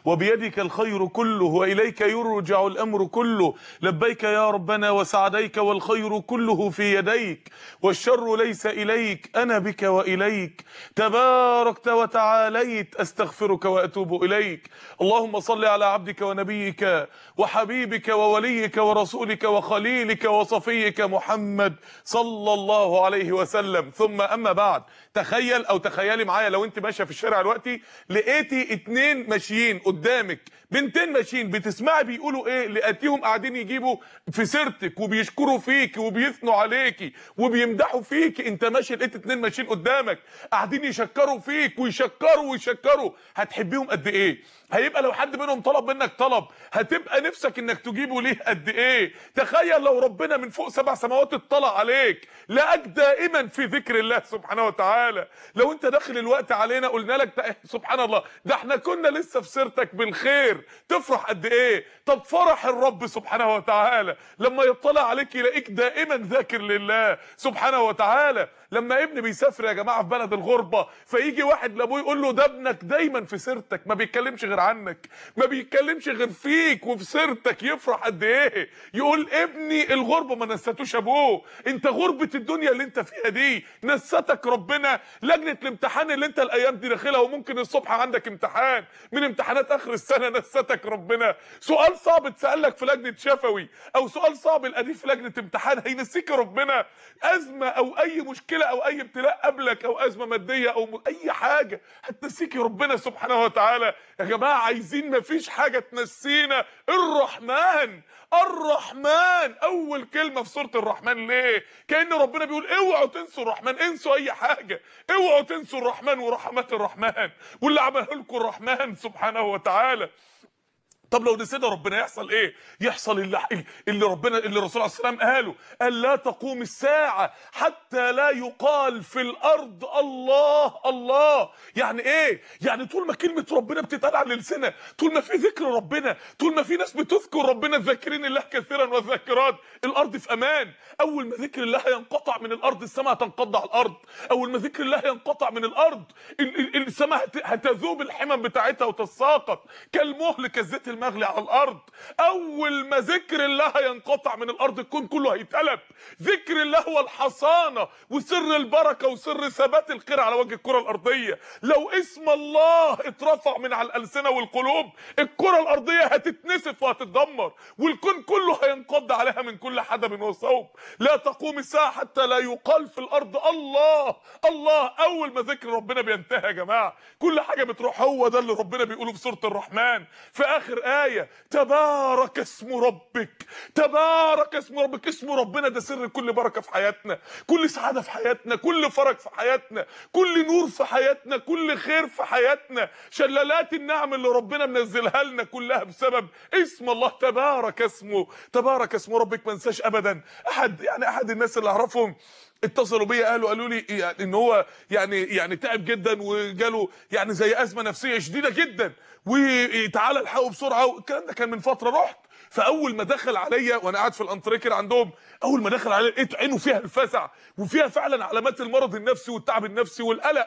وبيدك الخير كله واليك يرجع الامر كله لبيك يا ربنا وسعديك والخير كله في يديك والشر ليس اليك انا بك واليك تباركت وتعاليت استغفرك واتوب اليك اللهم صل على عبدك ونبيك وحبيبك ووليك ورسولك وخليلك وصفيك محمد صلى الله عليه وسلم ثم اما بعد تخيل او تخيلي معايا لو انت ماشيه في الشارع دلوقتي لقيتي اتنين ماشيين قدامك بنتين ماشيين بتسمعي بيقولوا ايه لقيتيهم قاعدين يجيبوا في سيرتك وبيشكروا فيك وبيثنوا عليكي وبيمدحوا فيك انت ماشي لقيت اتنين ماشيين قدامك قاعدين يشكروا فيك ويشكروا ويشكروا هتحبيهم قد ايه هيبقى لو حد منهم طلب منك طلب هتبقى نفسك انك تجيبه ليه قد ايه تخيل لو ربنا من فوق سبع سماوات اطلع عليك لقاك دائما في ذكر الله سبحانه وتعالى لو انت داخل الوقت علينا قلنا لك ده سبحان الله ده احنا كنا لسه في سيرتك بالخير تفرح قد ايه طب فرح الرب سبحانه وتعالى لما يطلع عليك يلاقيك دائما ذاكر لله سبحانه وتعالى لما ابن بيسافر يا جماعه في بلد الغربه فيجي واحد لابوه يقول له ده ابنك دايما في سيرتك ما بيتكلمش غير عنك ما بيتكلمش غير فيك وفي سيرتك يفرح قد ايه يقول ابني الغربه ما نسيتوش ابوه انت غربه الدنيا اللي انت فيها دي نستك ربنا لجنه الامتحان اللي انت الايام دي داخلها وممكن الصبح عندك امتحان من امتحانات اخر السنه نستك ربنا سؤال صعب اتسال لك في لجنه شفوي او سؤال صعب القديم في لجنه امتحان هينسيك ربنا ازمه او اي مشكله او اي ابتلاء قبلك او ازمه ماديه او م... اي حاجه هتنسيكي ربنا سبحانه وتعالى يا جماعه عايزين مفيش حاجه تنسينا الرحمن الرحمن اول كلمه في سوره الرحمن ليه كان ربنا بيقول اوعوا تنسوا الرحمن انسوا اي حاجه اوعوا تنسوا الرحمن ورحمات الرحمن واللي عمله لكم الرحمن سبحانه وتعالى طب لو نسينا ربنا يحصل ايه يحصل اللي, اللي ربنا اللي الرسول عليه السلام قاله قال لا تقوم الساعه حتى لا يقال في الارض الله الله يعني ايه يعني طول ما كلمه ربنا بتتقال على لساننا طول ما في ذكر ربنا طول ما في ناس بتذكر ربنا ذاكرين الله كثيرا والذاكرات الارض في امان اول ما ذكر الله ينقطع من الارض السماء تنقض على الارض اول ما ذكر الله ينقطع من الارض السماء هتذوب الحمم بتاعتها وتتساقط كالمهل كالزيت المغلي على الارض اول ما ذكر الله ينقطع من الارض الكون كله هيتقلب ذكر الله هو الحصانه وسر البركه وسر ثبات الخير على وجه الكره الارضيه لو اسم الله اترفع من على الالسنه والقلوب الكره الارضيه هتتنسف وهتتدمر والكون كله هينقض عليها من كل حدب وصوب لا تقوم الساعه حتى لا يقال في الارض الله الله اول ما ذكر ربنا بينتهي يا جماعه كل حاجه بتروح هو ده اللي ربنا بيقوله في سوره الرحمن في اخر ايه تبارك اسم ربك تبارك اسم ربك اسم ربنا ده سر كل بركه في حياتنا كل سعاده في حياتنا كل فرج في حياتنا كل نور في حياتنا كل خير في حياتنا شلالات النعم اللي ربنا منزلها لنا كلها بسبب اسم الله تبارك اسمه تبارك اسم ربك ما انساش ابدا احد يعني احد الناس اللي اعرفهم اتصلوا بيا قالوا قالوا لي يعني ان هو يعني يعني تعب جدا وجاله يعني زي ازمه نفسيه شديده جدا وتعالى الحقه بسرعه والكلام ده كان من فتره رحت فاول ما دخل عليا وانا قاعد في الانتريكر عندهم اول ما دخل عليا لقيت عينه فيها الفزع وفيها فعلا علامات المرض النفسي والتعب النفسي والقلق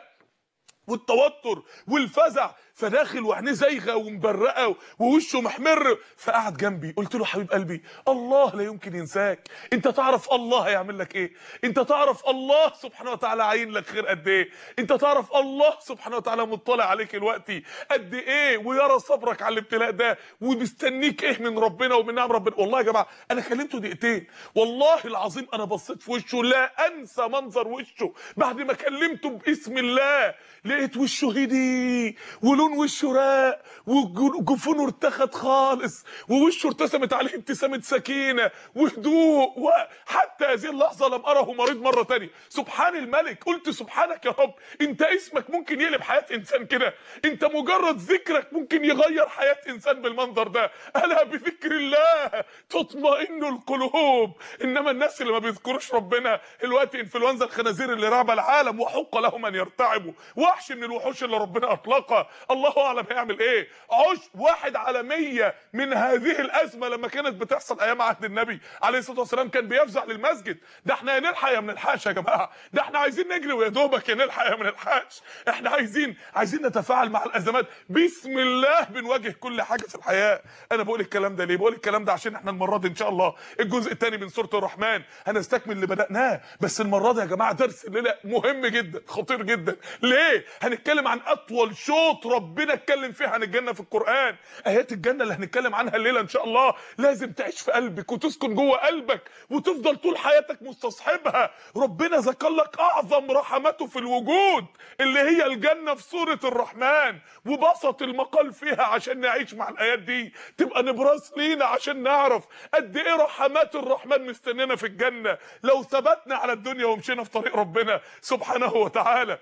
والتوتر والفزع فداخل وعينيه زايغه ومبرقه ووشه محمر فقعد جنبي قلت له حبيب قلبي الله لا يمكن ينساك انت تعرف الله هيعمل لك ايه انت تعرف الله سبحانه وتعالى عاين لك خير قد ايه انت تعرف الله سبحانه وتعالى مطلع عليك دلوقتي قد ايه ويرى صبرك على الابتلاء ده ومستنيك ايه من ربنا ومن نعم ربنا والله يا جماعه انا كلمته دقيقتين والله العظيم انا بصيت في وشه لا انسى منظر وشه بعد ما كلمته باسم الله لقيت وشه هدي ولون وشه راق وجفونه ارتخت خالص ووشه ارتسمت عليه ابتسامه سكينه وهدوء وحتى هذه اللحظه لم اره مريض مره تانية سبحان الملك قلت سبحانك يا رب انت اسمك ممكن يقلب حياه انسان كده انت مجرد ذكرك ممكن يغير حياه انسان بالمنظر ده الا بذكر الله تطمئن القلوب انما الناس اللي ما بيذكروش ربنا الوقت انفلونزا الخنازير اللي رعب العالم وحق لهم ان يرتعبوا وحش من الوحوش اللي ربنا اطلقها الله اعلم هيعمل ايه عش واحد على مية من هذه الازمه لما كانت بتحصل ايام عهد النبي عليه الصلاه والسلام كان بيفزع للمسجد ده احنا يا نلحق يا ما نلحقش يا جماعه ده احنا عايزين نجري ويا دوبك يا نلحق يا ما نلحقش احنا عايزين عايزين نتفاعل مع الازمات بسم الله بنواجه كل حاجه في الحياه انا بقول الكلام ده ليه بقول الكلام ده عشان احنا المره دي ان شاء الله الجزء الثاني من سوره الرحمن هنستكمل اللي بدأناه بس المره دي يا جماعه درس الليله مهم جدا خطير جدا ليه هنتكلم عن اطول شوط ربنا اتكلم فيه عن الجنه في القران ايات الجنه اللي هنتكلم عنها الليله ان شاء الله لازم تعيش في قلبك وتسكن جوه قلبك وتفضل طول حياتك مستصحبها ربنا ذكر لك اعظم رحمته في الوجود اللي هي الجنه في سوره الرحمن وبسط المقال فيها عشان نعيش مع الايات دي تبقى نبراس لينا عشان نعرف قد ايه رحمات الرحمن مستنينا في الجنه لو ثبتنا على الدنيا ومشينا في طريق ربنا سبحانه وتعالى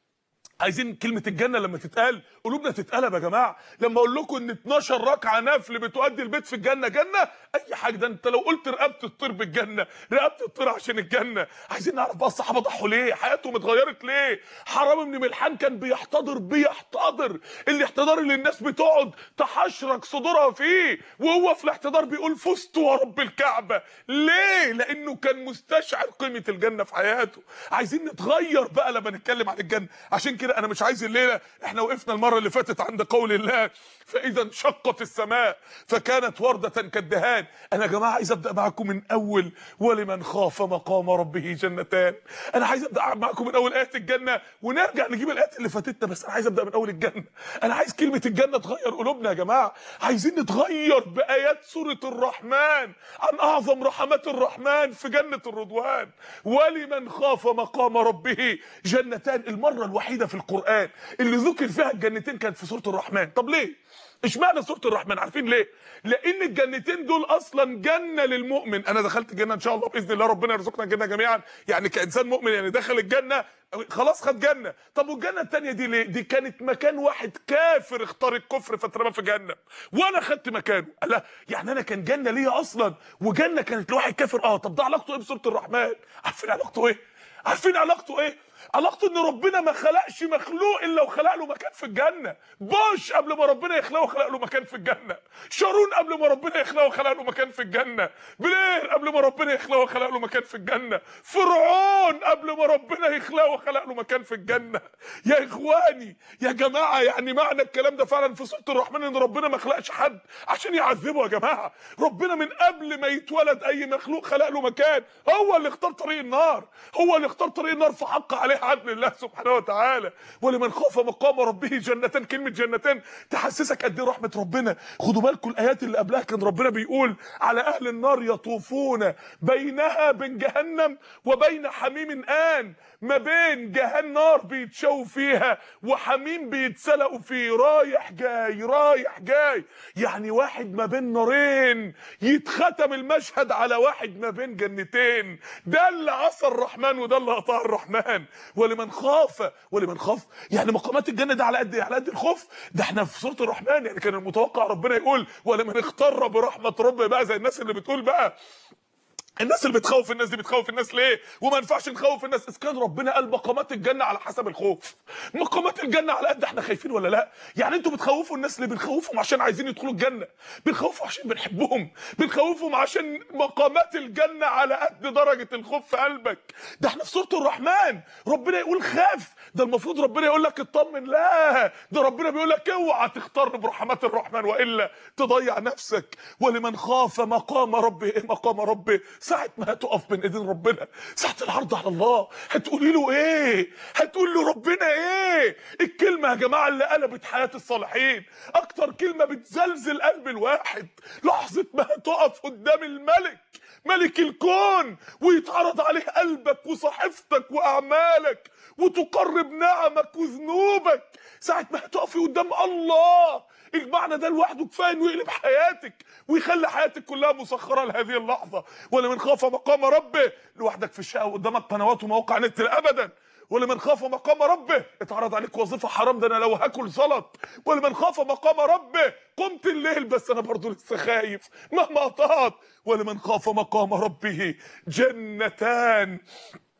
عايزين كلمة الجنة لما تتقال قلوبنا تتقلب يا جماعة لما اقول لكم ان 12 ركعة نفل بتؤدي البيت في الجنة جنة اي حاجة ده انت لو قلت رقبت الطير بالجنة رقبت الطير عشان الجنة عايزين نعرف بقى الصحابة ضحوا ليه حياتهم اتغيرت ليه حرام بن ملحان كان بيحتضر بيحتضر الاحتضار اللي الناس بتقعد تحشرك صدورها فيه وهو في الاحتضار بيقول فزت ورب الكعبة ليه لانه كان مستشعر قيمة الجنة في حياته عايزين نتغير بقى لما نتكلم عن الجنة عشان كده انا مش عايز الليله احنا وقفنا المره اللي فاتت عند قول الله فاذا انشقت السماء فكانت ورده كالدهان انا يا جماعه عايز ابدا معاكم من اول ولمن خاف مقام ربه جنتان انا عايز ابدا معاكم من اول ايات الجنه ونرجع نجيب الايات اللي فاتتنا بس انا عايز ابدا من اول الجنه انا عايز كلمه الجنه تغير قلوبنا يا جماعه عايزين نتغير بايات سوره الرحمن عن اعظم رحمات الرحمن في جنه الرضوان ولمن خاف مقام ربه جنتان المره الوحيده في القرآن اللي ذكر فيها الجنتين كانت في سورة الرحمن طب ليه اشمعنى سوره الرحمن عارفين ليه لان الجنتين دول اصلا جنه للمؤمن انا دخلت الجنه ان شاء الله باذن الله ربنا يرزقنا الجنه جميعا يعني كانسان مؤمن يعني دخل الجنه خلاص خد جنه طب والجنه الثانيه دي ليه دي كانت مكان واحد كافر اختار الكفر فاترمى في جهنم وانا خدت مكانه لا يعني انا كان جنه ليا اصلا وجنه كانت لواحد كافر اه طب ده علاقته ايه بسوره الرحمن عارفين علاقته ايه عارفين علاقته ايه علاقته ان ربنا ما خلقش مخلوق الا وخلق له مكان في الجنه بوش قبل ما ربنا يخلقه خلق له مكان في الجنه شارون قبل ما ربنا يخلقه خلق له مكان في الجنه بلير قبل ما ربنا يخلقه خلق له مكان في الجنه فرعون قبل ما ربنا يخلقه خلق له مكان في الجنه يا اخواني يا جماعه يعني معنى الكلام ده فعلا في سوره الرحمن ان ربنا ما خلقش حد عشان يعذبه يا جماعه ربنا من قبل ما يتولد اي مخلوق خلق له مكان هو اللي اختار طريق النار هو اللي اختار طريق النار فحق عليه عدل الله سبحانه وتعالى ولمن خاف مقام ربه جنتان كلمه جنتان تحسسك قد ايه رحمه ربنا خدوا بالكم الايات اللي قبلها كان ربنا بيقول على اهل النار يطوفون بينها بين جهنم وبين حميم ان ما بين جهنم نار بيتشوا فيها وحميم بيتسلقوا فيه رايح جاي رايح جاي يعني واحد ما بين نارين يتختم المشهد على واحد ما بين جنتين ده اللي عصى الرحمن وده اللي اطاع الرحمن ولمن خاف ولمن خاف يعني مقامات الجنه ده على قد ايه على قد الخوف ده احنا في سوره الرحمن يعني كان المتوقع ربنا يقول ولمن اختر برحمه ربه بقى زي الناس اللي بتقول بقى الناس اللي بتخوف الناس دي بتخوف الناس ليه وما ينفعش نخوف الناس اذا كان ربنا قال مقامات الجنه على حسب الخوف مقامات الجنه على قد احنا خايفين ولا لا يعني انتوا بتخوفوا الناس اللي بنخوفهم عشان عايزين يدخلوا الجنه بنخوفهم عشان بنحبهم بنخوفهم عشان مقامات الجنه على قد درجه الخوف في قلبك ده احنا في سوره الرحمن ربنا يقول خاف ده المفروض ربنا يقول لك اطمن لا ده ربنا بيقول لك اوعى تختار برحمات الرحمن والا تضيع نفسك ولمن خاف مقام ربه ايه مقام ربه ساعة ما هتقف بين ايدين ربنا ساعة العرض على الله هتقولي له ايه هتقول له ربنا ايه الكلمة يا جماعة اللي قلبت حياة الصالحين اكتر كلمة بتزلزل قلب الواحد لحظة ما هتقف قدام الملك ملك الكون ويتعرض عليه قلبك وصحيفتك واعمالك وتقرب نعمك وذنوبك ساعة ما هتقفي قدام الله المعنى ده لوحده كفايه انه يقلب حياتك ويخلي حياتك كلها مسخره لهذه اللحظه ولمن خاف مقام ربه لوحدك في الشقه قدامك قنوات ومواقع نت ابدا ولمن خاف مقام ربه اتعرض عليك وظيفه حرام ده انا لو هاكل زلط ولمن خاف مقام ربه قمت الليل بس انا برضو لسه خايف مهما قطعت ولمن خاف مقام ربه جنتان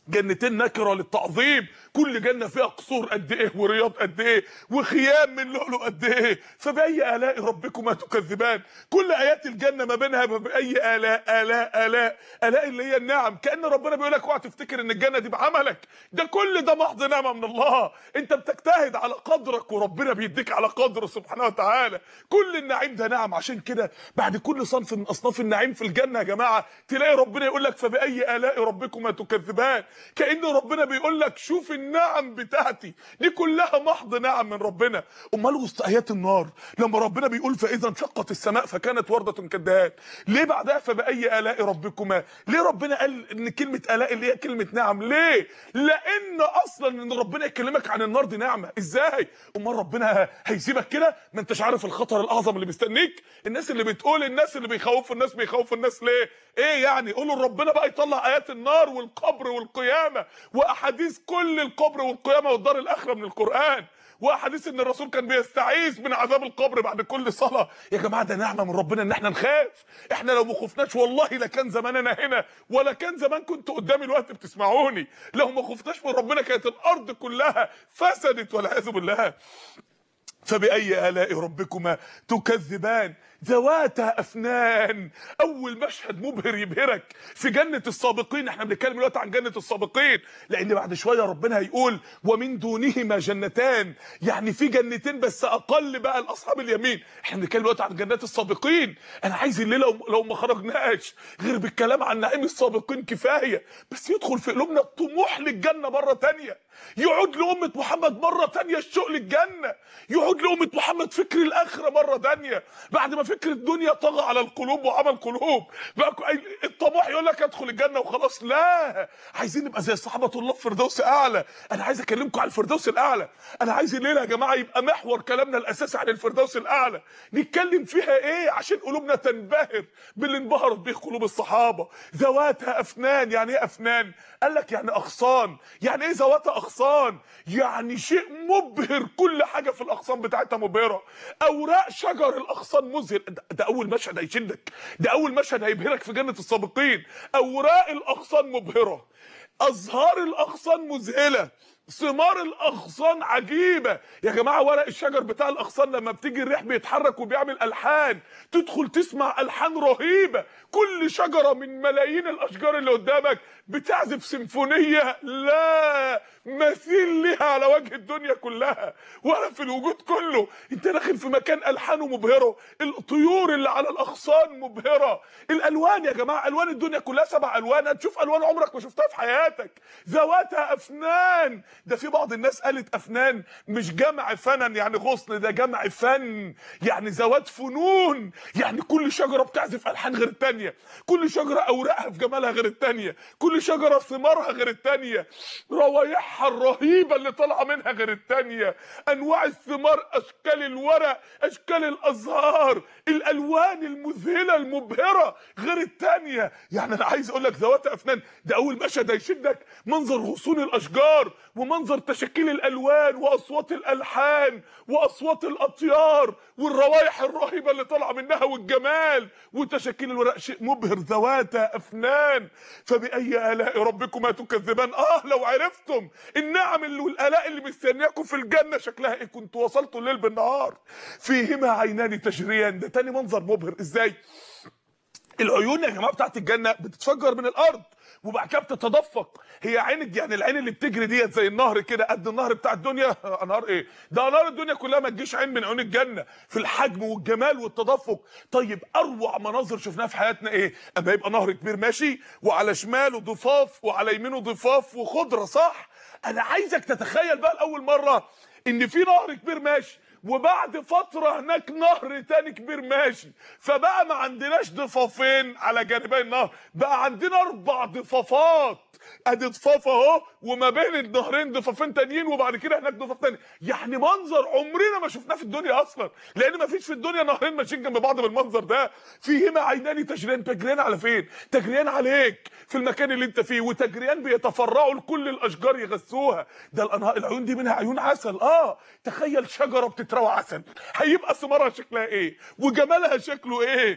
جنتين نكره للتعظيم كل جنه فيها قصور قد ايه ورياض قد ايه وخيام من لؤلؤ قد ايه فباي الاء ربكما تكذبان كل ايات الجنه ما بينها باي الاء الاء الاء الاء اللي هي النعم كان ربنا بيقول لك اوعى تفتكر ان الجنه دي بعملك ده كل ده محض نعمه من الله انت بتجتهد على قدرك وربنا بيديك على قدره سبحانه وتعالى كل النعيم ده نعم عشان كده بعد كل صنف من اصناف النعيم في الجنه يا جماعه تلاقي ربنا يقول لك فباي الاء ربكما تكذبان كان ربنا بيقول لك شوف النعم بتاعتي دي كلها محض نعم من ربنا امال وسط ايات النار لما ربنا بيقول فاذا انشقت السماء فكانت ورده كالدهان ليه بعدها فباي الاء ربكما ليه ربنا قال ان كلمه الاء اللي هي كلمه نعم ليه لان اصلا ان ربنا يكلمك عن النار دي نعمه ازاي امال ربنا هيسيبك كده ما انتش عارف الخطر الاعظم اللي مستنيك الناس اللي بتقول الناس اللي بيخوفوا الناس بيخوفوا الناس ليه ايه يعني قولوا ربنا بقى يطلع ايات النار والقبر والقيامه واحاديث كل القبر والقيامه والدار الاخره من القران واحاديث ان الرسول كان بيستعيذ من عذاب القبر بعد كل صلاه يا جماعه ده نعمه من ربنا ان احنا نخاف احنا لو ما خفناش والله لكان زماننا هنا ولا كان زمان كنتوا قدامي الوقت بتسمعوني لو ما خفناش من ربنا كانت الارض كلها فسدت والعياذ بالله فبأي آلاء ربكما تكذبان ذواتا أفنان أول مشهد مبهر يبهرك في جنة السابقين احنا بنتكلم دلوقتي عن جنة السابقين لأن بعد شوية ربنا هيقول ومن دونهما جنتان يعني في جنتين بس أقل بقى لأصحاب اليمين احنا بنتكلم دلوقتي عن جنات السابقين أنا عايز الليلة لو ما خرجناش غير بالكلام عن نعيم السابقين كفاية بس يدخل في قلوبنا الطموح للجنة مرة تانية يعود لأمة محمد مرة تانية الشوق للجنة يعود لأمة محمد فكر الآخرة مرة تانية بعد ما فكر الدنيا طغى على القلوب وعمل قلوب بقى الطموح يقول لك ادخل الجنة وخلاص لا عايزين نبقى زي صحابة الله في فردوس أعلى أنا عايز أكلمكم عن الفردوس الأعلى أنا عايز الليلة يا جماعة يبقى محور كلامنا الأساسي عن الفردوس الأعلى نتكلم فيها إيه عشان قلوبنا تنبهر باللي انبهرت به قلوب الصحابة ذواتها أفنان يعني إيه أفنان قال لك يعني أغصان يعني إيه ذواتها أغصان يعني شيء مبهر كل حاجة في الأغصان بتاعتها مبهرة أوراق شجر الأغصان مذهل ده, ده أول مشهد هيشدك ده أول مشهد هيبهرك في جنة السابقين أوراق الأغصان مبهرة أزهار الأغصان مذهلة ثمار الاغصان عجيبه يا جماعه ورق الشجر بتاع الاغصان لما بتيجي الريح بيتحرك وبيعمل الحان تدخل تسمع الحان رهيبه كل شجره من ملايين الاشجار اللي قدامك بتعزف سيمفونيه لا مثيل لها على وجه الدنيا كلها ولا في الوجود كله انت داخل في مكان الحانه مبهره الطيور اللي على الاغصان مبهره الالوان يا جماعه الوان الدنيا كلها سبع الوان هتشوف الوان عمرك ما شفتها في حياتك ذواتها افنان ده في بعض الناس قالت افنان مش جمع فنن يعني غصن ده جمع فن يعني ذوات فنون يعني كل شجره بتعزف الحان غير الثانيه كل شجره اوراقها في جمالها غير الثانيه كل شجره ثمارها غير الثانيه روايحها الرهيبه اللي طالعه منها غير الثانيه انواع الثمار اشكال الورق اشكال الازهار الالوان المذهله المبهره غير الثانيه يعني انا عايز اقول لك ذوات افنان ده اول مشهد هيشدك منظر غصون الاشجار ومنظر تشكيل الالوان واصوات الالحان واصوات الاطيار والروائح الرهيبه اللي طالعه منها والجمال وتشكيل الورق شيء مبهر ذواتا افنان فباي الاء ربكما تكذبان اه لو عرفتم النعم اللي والالاء اللي مستنياكم في الجنه شكلها ايه كنتوا وصلتوا الليل بالنهار فيهما عينان تجريان ده تاني منظر مبهر ازاي العيون يا جماعه بتاعت الجنه بتتفجر من الارض وبعد كده بتتدفق هي عين يعني العين اللي بتجري ديت زي النهر كده قد النهر بتاع الدنيا انهار ايه ده انهار الدنيا كلها ما تجيش عين من عيون الجنه في الحجم والجمال والتدفق طيب اروع مناظر شفناها في حياتنا ايه اما يبقى نهر كبير ماشي وعلى شماله ضفاف وعلى يمينه ضفاف وخضره صح انا عايزك تتخيل بقى لاول مره ان في نهر كبير ماشي وبعد فترة هناك نهر تاني كبير ماشي فبقى ما عندناش ضفافين على جانبي النهر بقى عندنا اربع ضفافات ادي ضفاف اهو وما بين النهرين ضفافين تانيين وبعد كده هناك ضفاف تاني يعني منظر عمرنا ما شفناه في الدنيا اصلا لان ما فيش في الدنيا نهرين ماشيين جنب بعض بالمنظر ده فيهما عينان تجريان تجريان على فين تجريان عليك في المكان اللي انت فيه وتجريان بيتفرعوا لكل الاشجار يغسوها ده الانهار العيون دي منها عيون عسل اه تخيل شجره بتتروى عسل هيبقى ثمارها شكلها ايه وجمالها شكله ايه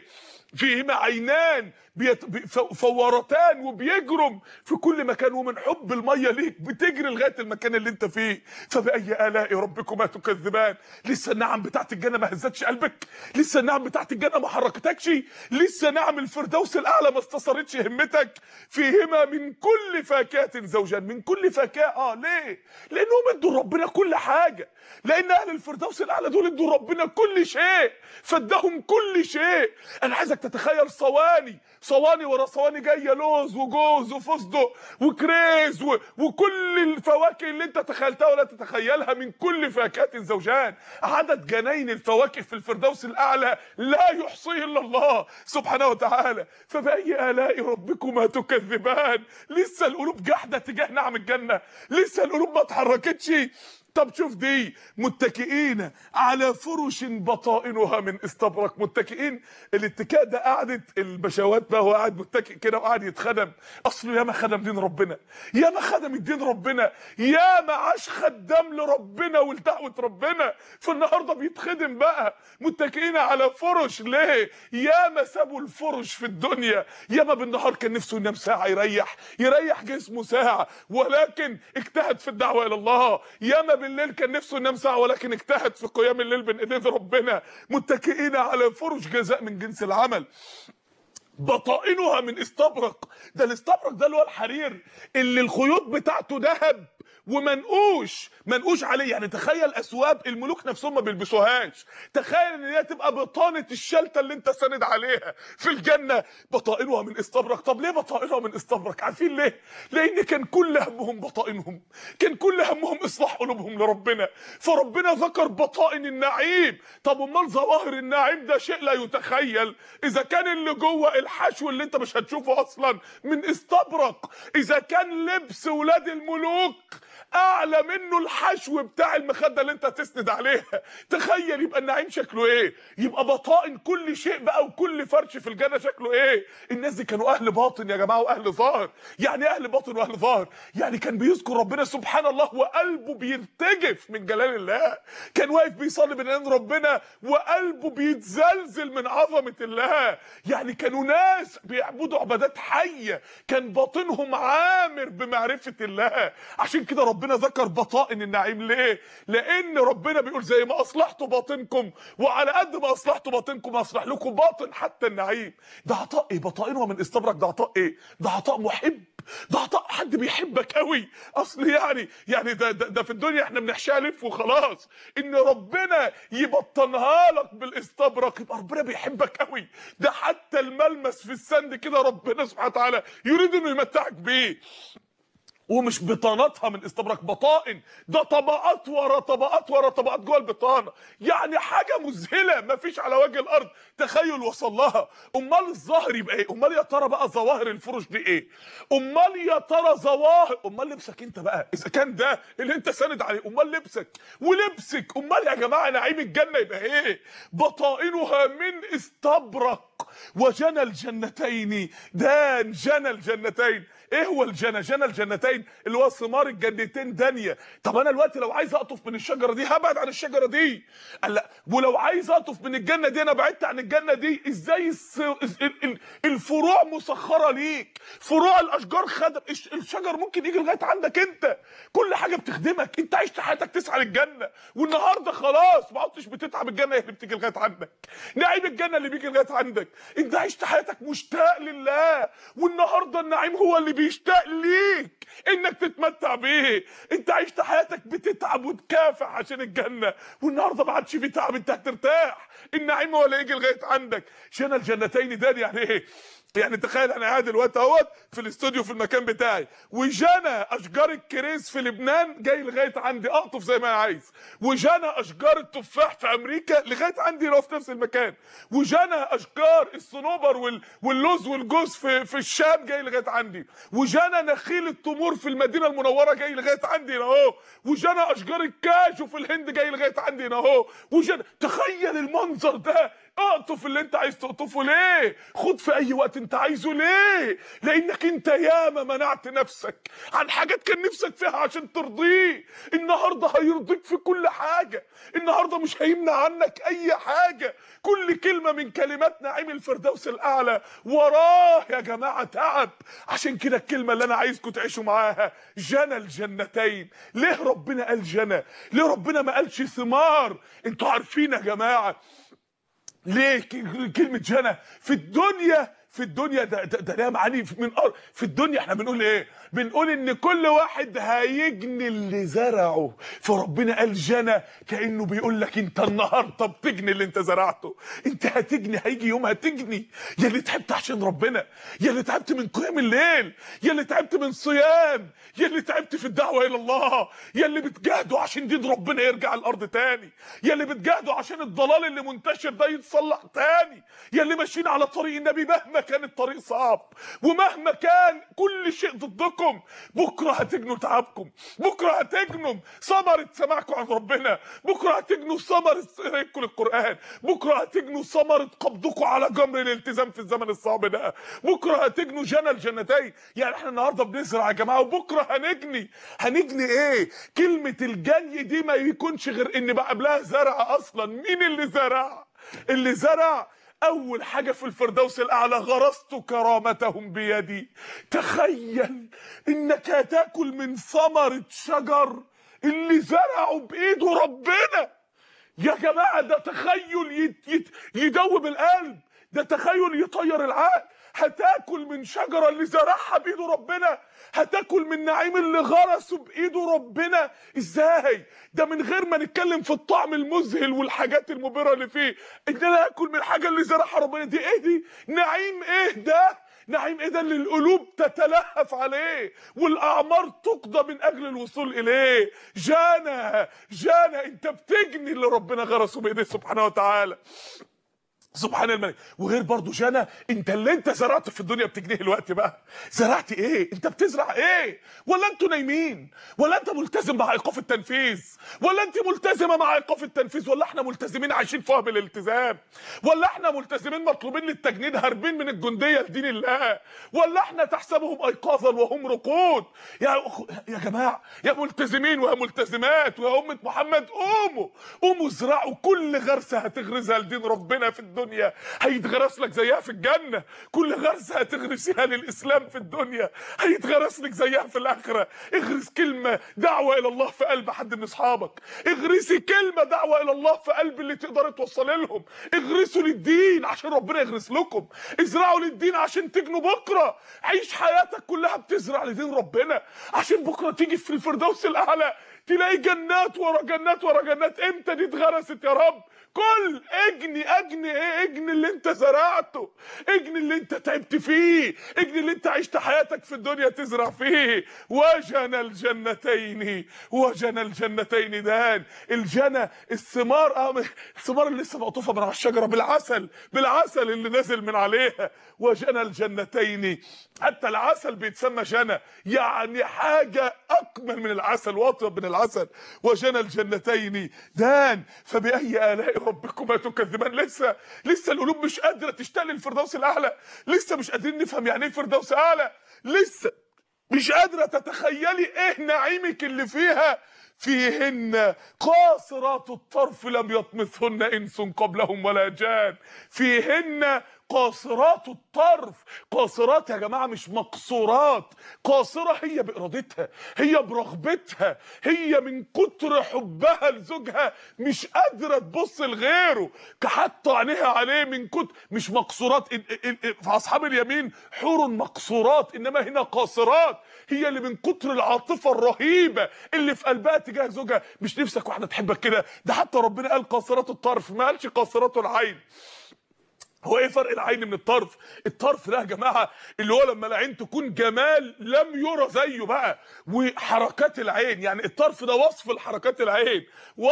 فيهما عينان بيت... بي- ف- فورتان وبيجرم في كل مكان ومن حب الميه ليك بتجري لغايه المكان اللي انت فيه فباي الاء ربكما تكذبان لسه النعم بتاعت الجنه ما هزتش قلبك لسه النعم بتاعت الجنه ما حركتكش لسه نعم الفردوس الاعلى ما استصرتش همتك فيهما من كل فاكهه زوجان من كل فاكهه اه ليه لانهم ادوا ربنا كل حاجه لان اهل الفردوس الاعلى دول ادوا ربنا كل شيء فادهم كل شيء انا عايزك تتخيل صواني صواني ورا صواني جايه لوز وجوز وفستق وكريز و... وكل الفواكه اللي انت تخيلتها ولا تتخيلها من كل فاكهه زوجان عدد جناين الفواكه في الفردوس الاعلى لا يحصيه الا الله سبحانه وتعالى فباي الاء ربكما تكذبان لسه القلوب جاحده تجاه نعم الجنه لسه القلوب ما اتحركتش طب شوف دي متكئين على فرش بطائنها من استبرق متكئين الاتكاء ده قعدة البشوات بقى هو قاعد متكئ كده وقاعد يتخدم اصله ياما خدم دين ربنا ياما خدم الدين ربنا ياما عاش خدام لربنا ولدعوة ربنا فالنهارده بيتخدم بقى متكئين على فرش ليه ياما سابوا الفرش في الدنيا ياما بالنهار كان نفسه ينام ساعة يريح يريح جسمه ساعة ولكن اجتهد في الدعوة الى الله ياما بالليل كان نفسه ينام ساعة ولكن اجتهد في قيام الليل بين ايدين ربنا متكئين على فرش جزاء من جنس العمل بطائنها من استبرق ده الاستبرق ده اللي هو الحرير اللي الخيوط بتاعته ذهب ومنقوش منقوش عليه يعني تخيل اثواب الملوك نفسهم ما بيلبسوهاش تخيل ان هي تبقى بطانه الشلته اللي انت ساند عليها في الجنه بطائنها من استبرق طب ليه بطائنها من استبرق عارفين ليه لان كان كل همهم بطائنهم كان كل همهم اصلاح قلوبهم لربنا فربنا ذكر بطائن النعيم طب امال ظواهر النعيم ده شيء لا يتخيل اذا كان اللي جوه الحشو اللي انت مش هتشوفه اصلا من استبرق اذا كان لبس ولاد الملوك اعلى منه الحشو بتاع المخده اللي انت تسند عليها تخيل يبقى النعيم شكله ايه يبقى بطائن كل شيء بقى وكل فرش في الجنه شكله ايه الناس دي كانوا اهل باطن يا جماعه واهل ظاهر يعني ايه اهل باطن واهل ظاهر يعني كان بيذكر ربنا سبحان الله وقلبه بيرتجف من جلال الله كان واقف بيصلي بين ايدين ربنا وقلبه بيتزلزل من عظمه الله يعني كانوا ناس بيعبدوا عبادات حيه كان باطنهم عامر بمعرفه الله عشان كده ربنا ذكر بطائن النعيم ليه لان ربنا بيقول زي ما اصلحتوا باطنكم وعلى قد ما اصلحتوا باطنكم اصلح لكم باطن حتى النعيم ده عطاء ايه بطائنه من استبرك ده عطاء ايه ده عطاء محب ده عطاء حد بيحبك قوي اصل يعني يعني ده, ده, ده في الدنيا احنا بنحشيها لف وخلاص ان ربنا يبطنها لك بالاستبرق يبقى ربنا بيحبك قوي ده حتى الملمس في السند كده ربنا سبحانه وتعالى يريد انه يمتعك بيه ومش بطاناتها من استبرق بطائن ده طبقات ورا طبقات ورا طبقات جوه البطانه يعني حاجه مذهله مفيش على وجه الارض تخيل وصل لها امال الظاهر يبقى ايه امال يا ترى بقى ظواهر الفرش دي ايه امال يا ترى ظواهر امال لبسك انت بقى اذا كان ده اللي انت ساند عليه امال لبسك ولبسك امال يا جماعه نعيم الجنه يبقى ايه بطائنها من استبرق وجنى الجنتين دان جنى الجنتين ايه هو الجنى جنى الجنتين اللي هو ثمار الجنتين دانيه طب انا دلوقتي لو عايز اقطف من الشجره دي هبعد عن الشجره دي قال لا ولو عايز اقطف من الجنه دي انا بعدت عن الجنه دي ازاي الس... ال- ال- الفروع مسخره ليك فروع الاشجار خدم الش- الشجر ممكن يجي لغايه عندك انت كل حاجه بتخدمك انت عشت حياتك تسعى للجنه والنهارده خلاص ما عدتش بتتعب الجنه هي اللي بتيجي لغايه عندك نعيم الجنه اللي بيجي لغايه عندك انت عشت حياتك مشتاق لله والنهارده النعيم هو اللي بيشتاق ليك انك تتمتع بيه انت عشت حياتك بتتعب وتكافح عشان الجنه والنهارده ما عادش في تعب انت هترتاح النعيم هو اللي يجي لغايه عندك شنا الجنتين ده يعني ايه يعني تخيل انا قاعد دلوقتي اهوت في الاستوديو في المكان بتاعي وجانا اشجار الكريز في لبنان جاي لغايه عندي اقطف زي ما انا عايز وجانا اشجار التفاح في امريكا لغايه عندي لو في نفس المكان وجانا اشجار الصنوبر وال... واللوز والجوز في في الشام جاي لغايه عندي وجانا نخيل التمور في المدينه المنوره جاي لغايه عندي هنا اهو وجانا اشجار الكاجو في الهند جاي لغايه عندي هنا اهو وجانا تخيل المنظر ده اقطف اللي انت عايز تقطفه ليه خد في اي وقت انت عايزه ليه لانك انت ياما منعت نفسك عن حاجات كان نفسك فيها عشان ترضيه النهارده هيرضيك في كل حاجه النهارده مش هيمنع عنك اي حاجه كل كلمه من كلمات نعيم الفردوس الاعلى وراه يا جماعه تعب عشان كده الكلمه اللي انا عايزكم تعيشوا معاها جنى الجنتين ليه ربنا قال جنى ليه ربنا ما قالش ثمار انتوا عارفين يا جماعه ليه ك- كلمة جنى في الدنيا في الدنيا ده ده, ده ليها معاني في- من أر- في الدنيا احنا بنقول ايه؟ بنقول ان كل واحد هيجني اللي زرعه فربنا قال جنى كانه بيقول لك انت النهارده بتجني اللي انت زرعته انت هتجني هيجي يوم هتجني يا اللي تعبت عشان ربنا يا اللي تعبت من قيام الليل يا اللي تعبت من صيام يا اللي تعبت في الدعوه الى الله يا اللي بتجاهدوا عشان دين ربنا يرجع الارض تاني يا اللي بتجاهدوا عشان الضلال اللي منتشر ده يتصلح تاني يا اللي ماشيين على طريق النبي مهما كان الطريق صعب ومهما كان كل شيء ضدكم بكره هتجنوا تعبكم بكره هتجنوا ثمرة سماعكم عن ربنا بكره هتجنوا ثمرة قراءتكم للقرآن بكره هتجنوا ثمرة قبضكم على جمر الالتزام في الزمن الصعب ده بكره هتجنوا جنى الجنتين يعني احنا النهارده بنزرع يا جماعه وبكره هنجني هنجني ايه كلمة الجني دي ما يكونش غير ان بقى قبلها زرع اصلا مين اللي زرع اللي زرع اول حاجه في الفردوس الاعلى غرست كرامتهم بيدي تخيل انك هتاكل من ثمره شجر اللي زرعه بايده ربنا يا جماعه ده تخيل يت يت يدوب القلب ده تخيل يطير العقل هتاكل من شجره اللي زرعها بايده ربنا هتاكل من نعيم اللي غرسه بايده ربنا ازاي ده من غير ما نتكلم في الطعم المذهل والحاجات المبهره اللي فيه ان انا اكل من الحاجه اللي زرعها ربنا دي ايه دي نعيم ايه ده نعيم ايه ده اللي القلوب تتلهف عليه والاعمار تقضى من اجل الوصول اليه جانا جانا انت بتجني اللي ربنا غرسه بايديه سبحانه وتعالى سبحان الملك وغير برضو جنى انت اللي انت زرعت في الدنيا بتجنيه الوقت بقى زرعت ايه انت بتزرع ايه ولا انتوا نايمين ولا انت ملتزم مع ايقاف التنفيذ ولا انت ملتزمه مع ايقاف التنفيذ ولا احنا ملتزمين عايشين فيها بالالتزام ولا احنا ملتزمين مطلوبين للتجنيد هاربين من الجنديه لدين الله ولا احنا تحسبهم ايقاظا وهم رقود يا أخ... يا جماعه يا ملتزمين ويا ملتزمات ويا امه محمد قوموا قوموا ازرعوا كل غرسه هتغرسها لدين ربنا في الدنيا هيتغرس لك زيها في الجنه كل غرسه هتغرسيها للاسلام في الدنيا هيتغرس لك زيها في الاخره اغرس كلمه دعوه الى الله في قلب حد من اصحابك اغرسي كلمه دعوه الى الله في قلب اللي تقدر توصلي لهم اغرسوا للدين عشان ربنا يغرس لكم ازرعوا للدين عشان تجنوا بكره عيش حياتك كلها بتزرع لدين ربنا عشان بكره تيجي في الفردوس الاعلى تلاقي جنات ورا جنات ورا جنات امتى دي اتغرست يا رب كل اجني اجني ايه اجني اللي انت زرعته اجني اللي انت تعبت فيه اجني اللي انت عشت حياتك في الدنيا تزرع فيه وجنى الجنتين وجنى الجنتين دان الجنى الثمار اه الثمار اللي لسه مقطوفه من على الشجره بالعسل بالعسل اللي نازل من عليها وجنى الجنتين حتى العسل بيتسمى جنى يعني حاجه اكمل من العسل واطيب من العسل وجنى الجنتين دان فباي الاء ربكما تكذبان لسه لسه القلوب مش قادره تشتاق للفردوس الاعلى لسه مش قادرين نفهم يعني ايه فردوس اعلى لسه مش قادره تتخيلي ايه نعيمك اللي فيها فيهن قاصرات الطرف لم يطمثهن انس قبلهم ولا جان فيهن قاصرات الطرف قاصرات يا جماعه مش مقصورات قاصره هي بارادتها هي برغبتها هي من كتر حبها لزوجها مش قادره تبص لغيره حاطه عينيها عليه من كتر مش مقصورات ال- ال- ال- في اصحاب اليمين حور مقصورات انما هنا قاصرات هي اللي من كتر العاطفه الرهيبه اللي في قلبها تجاه زوجها مش نفسك واحده تحبك كده ده حتى ربنا قال قاصرات الطرف ما قالش قاصرات العين هو ايه فرق العين من الطرف الطرف ده يا جماعه اللي هو لما العين تكون جمال لم يرى زيه بقى وحركات العين يعني الطرف ده وصف لحركات العين وصف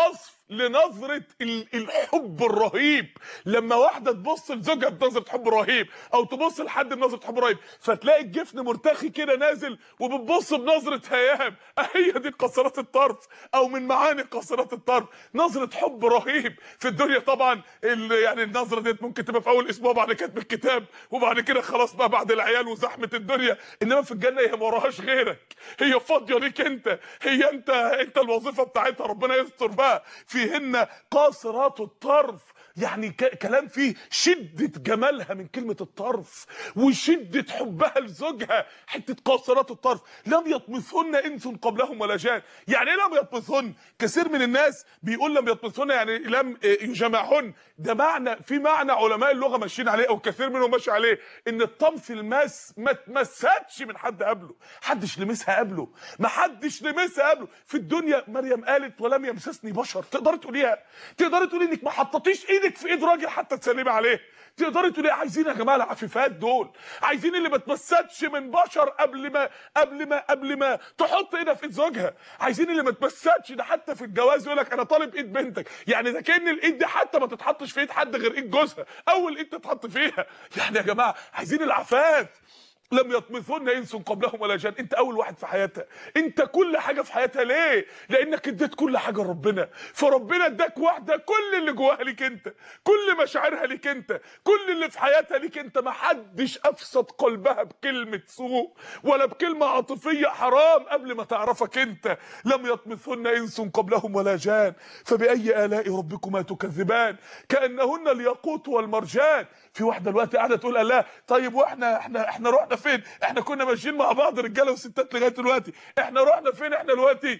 لنظره ال- الحب الرهيب لما واحده تبص لزوجها بنظره حب رهيب او تبص لحد بنظره حب رهيب فتلاقي الجفن مرتخي كده نازل وبتبص بنظره هيام هي دي قاصرات الطرف او من معاني قاصرات الطرف نظره حب رهيب في الدنيا طبعا ال- يعني النظره ديت ممكن تبقى في اول اسبوع بعد كتب الكتاب وبعد كده خلاص بقى بعد العيال وزحمه الدنيا انما في الجنه هي ما وراهاش غيرك هي فاضيه ليك انت هي انت انت الوظيفه بتاعتها ربنا يستر بقى فيهن قاصرات الطرف يعني ك- كلام فيه شدة جمالها من كلمة الطرف وشدة حبها لزوجها حتة قاصرات الطرف لم يطمثهن انس قبلهم ولا جان يعني ايه لم يطمثهن كثير من الناس بيقول لم يطمثهن يعني لم آه، يجامعهن ده معنى في معنى علماء اللغة ماشيين عليه او كثير منهم ماشي عليه ان الطمث الماس ما تمستش من حد قبله حدش لمسها قبله ما حدش لمسها قبله في الدنيا مريم قالت ولم يمسسني بشر تقدري تقوليها تقدري تقولي انك ما حطيتيش ايدك في ايد راجل حتى تسلمي عليه تقدري تقولي عايزين يا جماعه العفيفات دول عايزين اللي ما تمسكش من بشر قبل ما قبل ما قبل ما تحط ايدها في ايد زوجها عايزين اللي ما تمسكش ده حتى في الجواز يقول لك انا طالب ايد بنتك يعني ده كان الايد دي حتى ما تتحطش في ايد حد غير ايد جوزها اول ايد تتحط فيها يعني يا جماعه عايزين العفاف لم يطمثن انس قبلهم ولا جان انت اول واحد في حياتها انت كل حاجه في حياتها ليه لانك اديت كل حاجه لربنا فربنا اداك واحده كل اللي جواها ليك انت كل مشاعرها ليك انت كل اللي في حياتها ليك انت ما حدش افسد قلبها بكلمه سوء ولا بكلمه عاطفيه حرام قبل ما تعرفك انت لم يطمثن انس قبلهم ولا جان فباي الاء ربكما تكذبان كانهن الياقوت والمرجان في واحده دلوقتي قاعده تقول الله طيب واحنا احنا احنا رحنا فين احنا كنا ماشيين مع بعض رجاله وستات لغايه دلوقتي احنا رحنا فين احنا دلوقتي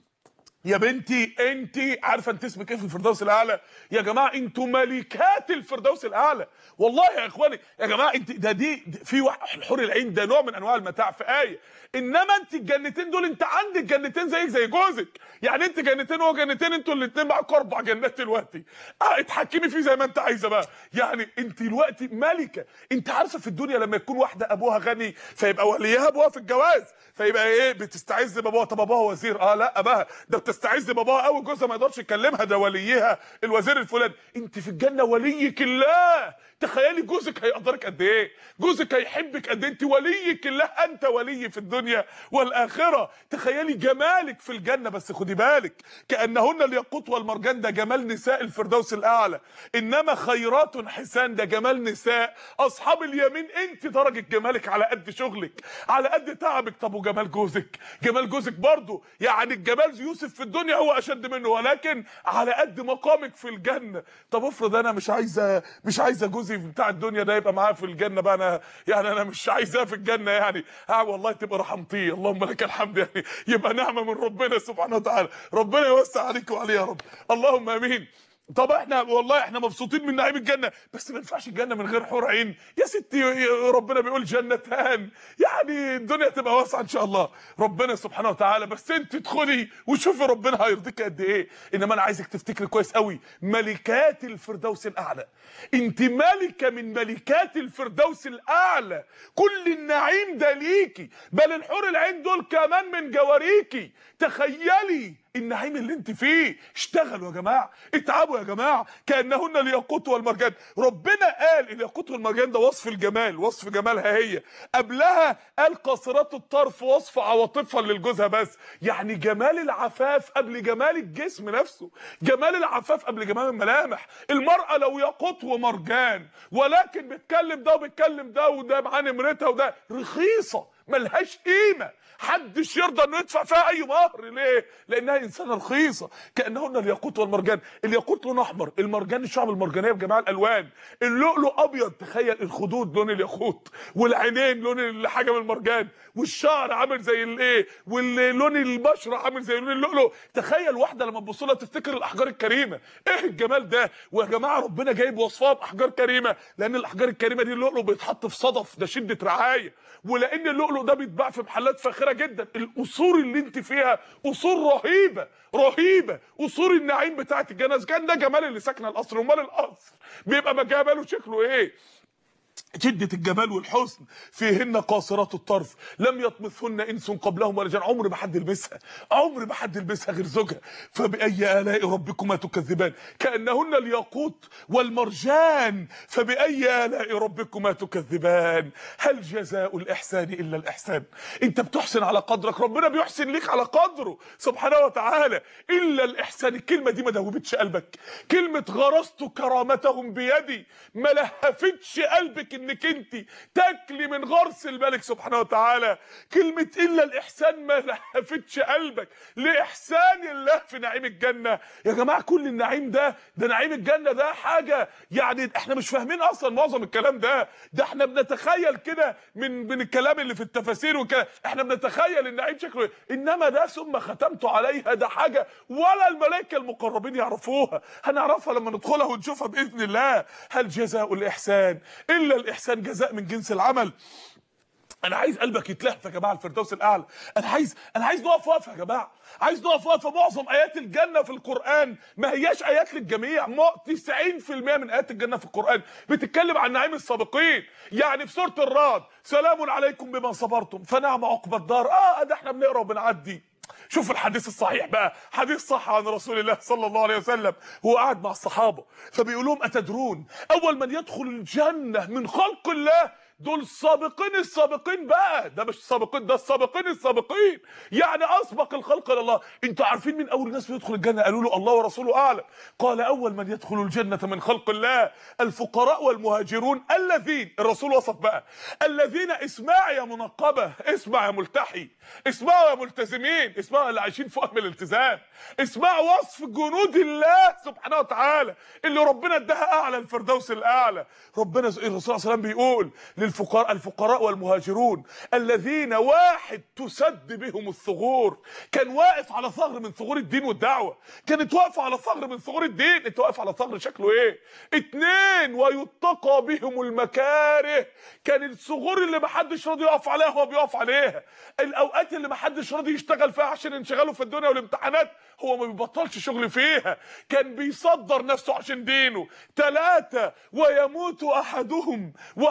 يا بنتي انت عارفه انت اسمك ايه في الفردوس الاعلى يا جماعه انتوا ملكات الفردوس الاعلى والله يا اخواني يا جماعه انت ده دي, دي في واحد حور العين ده نوع من انواع المتاع في ايه انما انت الجنتين دول انت عندك جنتين زيك زي جوزك يعني انت جنتين وهو جنتين انتوا الاثنين معاكم اربع جنات دلوقتي اه اتحكمي فيه زي ما انت عايزه بقى يعني انت دلوقتي ملكه انت عارفه في الدنيا لما يكون واحده ابوها غني فيبقى وليها ابوها في الجواز فيبقى ايه بتستعز بابوها طب ابوها وزير اه لا اباها ده بتستعز بابوها قوي جوزها ما يقدرش يكلمها ده وليها الوزير الفلاني انت في الجنه وليك الله تخيلي جوزك هيقدرك قد ايه جوزك هيحبك قد ايه انت وليك الله انت ولي في الدنيا والاخره تخيلي جمالك في الجنه بس خدي بالك كانهن الياقوت والمرجان ده جمال نساء الفردوس الاعلى انما خيرات حسان ده جمال نساء اصحاب اليمين انت درجه جمالك على قد شغلك على قد تعبك طب وجمال جوزك جمال جوزك برضه يعني الجمال يوسف في الدنيا هو اشد منه ولكن على قد مقامك في الجنه طب افرض انا مش عايزه مش عايزه جوزي بتاع الدنيا ده يبقى معايا في الجنه بقى انا يعني انا مش عايزاه في الجنه يعني اه والله تبقى رحمتيه اللهم لك الحمد يعني يبقى نعمه من ربنا سبحانه وتعالى ربنا يوسع عليك وعليه يا رب اللهم امين طب احنا والله احنا مبسوطين من نعيم الجنه بس ما ينفعش الجنه من غير حور عين يا ستي يا ربنا بيقول جنتان يعني الدنيا تبقى واسعه ان شاء الله ربنا سبحانه وتعالى بس انت ادخلي وشوفي ربنا هيرضيك قد ايه انما انا عايزك تفتكري كويس قوي ملكات الفردوس الاعلى انت ملكه من ملكات الفردوس الاعلى كل النعيم ده ليكي بل الحور العين دول كمان من جواريكي تخيلي النعيم اللي انت فيه اشتغلوا يا جماعه اتعبوا يا جماعه كانهن الياقوت والمرجان ربنا قال الياقوت والمرجان ده وصف الجمال وصف جمالها هي قبلها قال قاصرات الطرف وصف عواطفها للجوزها بس يعني جمال العفاف قبل جمال الجسم نفسه جمال العفاف قبل جمال الملامح المرأة لو ياقوت ومرجان ولكن بتكلم ده وبتكلم ده وده معاه نمرتها وده رخيصة ملهاش قيمة حدش يرضى انه يدفع فيها اي مهر ليه لانها انسانه رخيصه كانهن الياقوت والمرجان الياقوت لون احمر المرجان الشعب المرجانيه بجميع الالوان اللؤلؤ ابيض تخيل الخدود لون الياقوت والعينين لون حاجه من المرجان والشعر عامل زي الايه واللون البشره عامل زي لون اللؤلؤ تخيل واحده لما تبص لها تفتكر الاحجار الكريمه ايه الجمال ده ويا جماعه ربنا جايب وصفها باحجار كريمه لان الاحجار الكريمه دي اللؤلؤ بيتحط في صدف ده شده رعايه ولان اللؤلؤ ده بيتباع في محلات فاخره جدا القصور اللي انت فيها قصور رهيبه رهيبه قصور النعيم بتاعت الجنه كان ده جمال اللي ساكنه القصر امال القصر بيبقى جماله شكله ايه شدة الجمال والحسن فيهن قاصرات الطرف لم يطمثهن انس قبلهم ولا جان عمر ما حد يلبسها عمر ما حد يلبسها غير زوجها فبأي آلاء ربكما تكذبان كأنهن الياقوت والمرجان فبأي آلاء ربكما تكذبان هل جزاء الإحسان إلا الإحسان انت بتحسن على قدرك ربنا بيحسن ليك على قدره سبحانه وتعالى إلا الإحسان الكلمة دي ما دوبتش قلبك كلمة غرست كرامتهم بيدي ما لهفتش قلبك انك انت تاكلي من غرس الملك سبحانه وتعالى كلمة الا الاحسان ما لهفتش قلبك لاحسان الله في نعيم الجنة يا جماعة كل النعيم ده ده نعيم الجنة ده حاجة يعني احنا مش فاهمين اصلا معظم الكلام ده ده احنا بنتخيل كده من من الكلام اللي في التفاسير وكده احنا بنتخيل النعيم شكله ايه انما ده ثم ختمت عليها ده حاجة ولا الملائكة المقربين يعرفوها هنعرفها لما ندخلها ونشوفها باذن الله هل جزاء الاحسان الا الاحسان جزاء من جنس العمل انا عايز قلبك يتلهف يا جماعه الفردوس الاعلى انا عايز انا عايز نقف وقفه يا جماعه عايز نقف وقفه معظم ايات الجنه في القران ما هياش ايات للجميع ما 90% من ايات الجنه في القران بتتكلم عن نعيم السابقين يعني في سوره الرعد سلام عليكم بما صبرتم فنعم عقبى الدار اه ده احنا بنقرا وبنعدي شوف الحديث الصحيح بقى حديث صح عن رسول الله صلى الله عليه وسلم هو قاعد مع الصحابه فبيقول لهم اتدرون اول من يدخل الجنه من خلق الله دول السابقين السابقين بقى ده مش السابقين ده السابقين السابقين يعني اسبق الخلق الى الله انتوا عارفين مين اول ناس بيدخل الجنه قالوا له الله ورسوله اعلم قال اول من يدخل الجنه من خلق الله الفقراء والمهاجرون الذين الرسول وصف بقى الذين اسمع يا منقبه اسمع يا ملتحي اسمعوا يا ملتزمين اسمعوا اللي عايشين في وهم الالتزام اسمعوا وصف جنود الله سبحانه وتعالى اللي ربنا اداها اعلى الفردوس الاعلى ربنا الرسول صلى الله عليه وسلم بيقول للفقراء الفقراء والمهاجرون الذين واحد تسد بهم الثغور كان واقف على ثغر من ثغور الدين والدعوه كانت واقفه على ثغر من ثغور الدين انت واقف على ثغر شكله ايه اتنين ويتقى بهم المكاره كان الثغور اللي محدش راضي يقف عليها هو بيقف عليها الاوقات اللي محدش راضي يشتغل فيها عشان انشغاله في الدنيا والامتحانات هو ما بيبطلش شغل فيها كان بيصدر نفسه عشان دينه ثلاثة ويموت أحدهم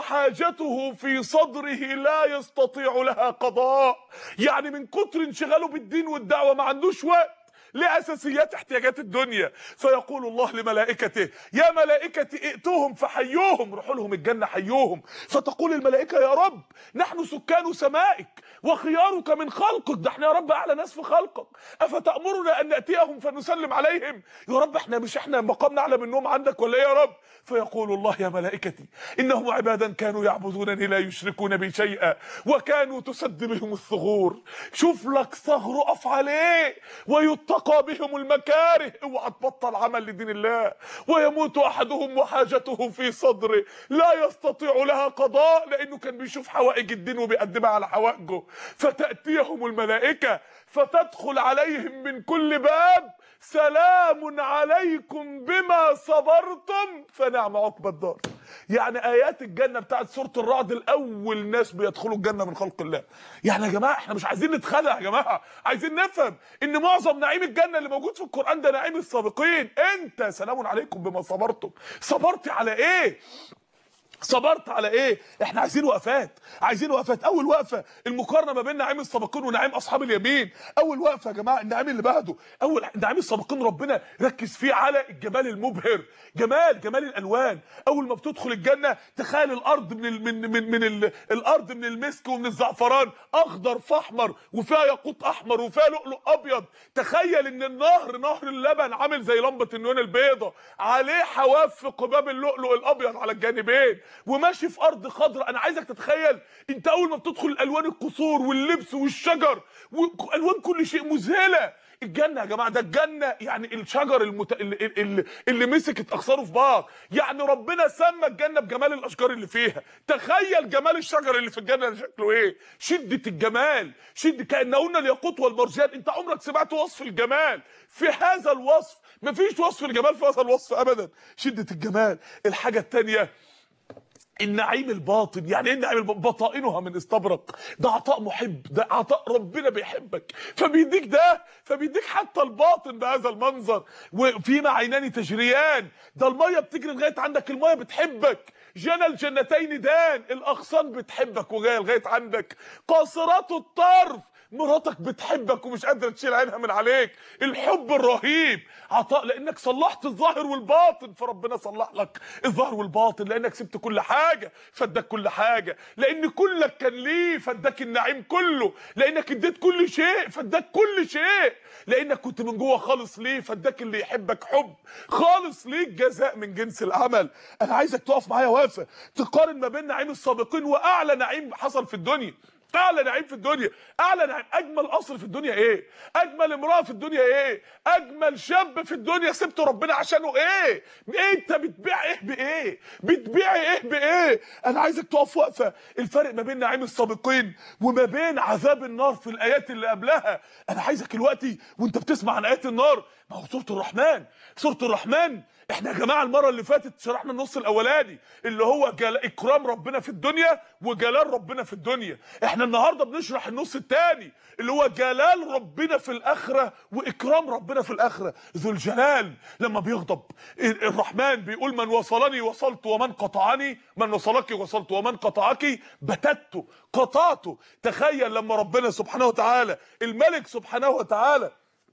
وحاجته في صدره لا يستطيع لها قضاء يعني من كتر انشغاله بالدين والدعوة ما عندوش وقت لاساسيات احتياجات الدنيا فيقول الله لملائكته يا ملائكتي ائتوهم فحيوهم روحوا لهم الجنه حيوهم فتقول الملائكه يا رب نحن سكان سمائك وخيارك من خلقك ده احنا يا رب اعلى ناس في خلقك افتامرنا ان ناتيهم فنسلم عليهم يا رب احنا مش احنا مقامنا اعلى منهم عندك ولا ايه يا رب فيقول الله يا ملائكتي انهم عبادا كانوا يعبدونني لا يشركون بي شيئا وكانوا تسد بهم الثغور شوف لك ثغر اقف عليه ويتقى بهم المكاره اوعى تبطل عمل لدين الله ويموت احدهم وحاجته في صدره لا يستطيع لها قضاء لانه كان بيشوف حوائج الدين وبيقدمها على حوائجه فتاتيهم الملائكه فتدخل عليهم من كل باب سلام عليكم بما صبرتم فنعم عقبى الدار يعني ايات الجنه بتاعت سوره الرعد الاول ناس بيدخلوا الجنه من خلق الله يعني يا جماعه احنا مش عايزين نتخدع يا جماعه عايزين نفهم ان معظم نعيم الجنه اللي موجود في القران ده نعيم السابقين انت سلام عليكم بما صبرتم صبرتي على ايه صبرت على ايه احنا عايزين وقفات عايزين وقفات اول وقفه المقارنه ما بين نعيم السابقين ونعيم اصحاب اليمين اول وقفه يا جماعه النعيم اللي بعده اول نعيم السابقين ربنا ركز فيه على الجمال المبهر جمال جمال الالوان اول ما بتدخل الجنه تخيل الارض من ال من من, من ال الارض من المسك ومن الزعفران اخضر فاحمر وفيها ياقوت احمر وفيها لؤلؤ ابيض تخيل ان النهر نهر اللبن عامل زي لمبه النيون البيضاء عليه حواف في قباب اللؤلؤ الابيض على الجانبين وماشي في ارض خضراء انا عايزك تتخيل انت اول ما بتدخل الوان القصور واللبس والشجر والوان كل شيء مذهله الجنه يا جماعه ده الجنه يعني الشجر المت... اللي, اللي, اللي مسكت اغصاره في بعض يعني ربنا سمى الجنه بجمال الاشجار اللي فيها تخيل جمال الشجر اللي في الجنه ده شكله ايه شده الجمال شده كانهن الياقوت والمرجان انت عمرك سمعت وصف الجمال في هذا الوصف مفيش وصف الجمال في هذا الوصف ابدا شده الجمال الحاجه الثانيه النعيم الباطن يعني ايه النعيم الباطن بطائنها من استبرق ده عطاء محب ده عطاء ربنا بيحبك فبيديك ده فبيديك حتى الباطن بهذا المنظر وفيما عينان تجريان ده الميه بتجري لغايه عندك الميه بتحبك جنى الجنتين دان الاغصان بتحبك وجايه لغايه عندك قاصرات الطرف مراتك بتحبك ومش قادره تشيل عينها من عليك الحب الرهيب عطاء لانك صلحت الظاهر والباطن فربنا صلح لك الظاهر والباطن لانك سبت كل حاجه فاداك كل حاجه لان كلك كان ليه فاداك النعيم كله لانك اديت كل شيء فاداك كل شيء لانك كنت من جوه خالص ليه فاداك اللي يحبك حب خالص ليك جزاء من جنس العمل انا عايزك تقف معايا واقفه تقارن ما بين نعيم السابقين واعلى نعيم حصل في الدنيا اعلى نعيم في الدنيا اعلى نعيم اجمل قصر في الدنيا ايه اجمل امراه في الدنيا ايه اجمل شاب في الدنيا سبت ربنا عشانه ايه انت بتبيع ايه بايه بتبيع ايه بايه انا عايزك تقف وقفه الفرق ما بين نعيم السابقين وما بين عذاب النار في الايات اللي قبلها انا عايزك دلوقتي وانت بتسمع عن ايات النار ما هو سوره الرحمن سوره الرحمن احنا يا جماعه المره اللي فاتت شرحنا النص الاولاني اللي هو جل... اكرام ربنا في الدنيا وجلال ربنا في الدنيا احنا النهارده بنشرح النص الثاني اللي هو جلال ربنا في الاخره واكرام ربنا في الاخره ذو الجلال لما بيغضب الرحمن بيقول من وصلني وصلت ومن قطعني من وصلك وصلت ومن قطعك بتت قطعته تخيل لما ربنا سبحانه وتعالى الملك سبحانه وتعالى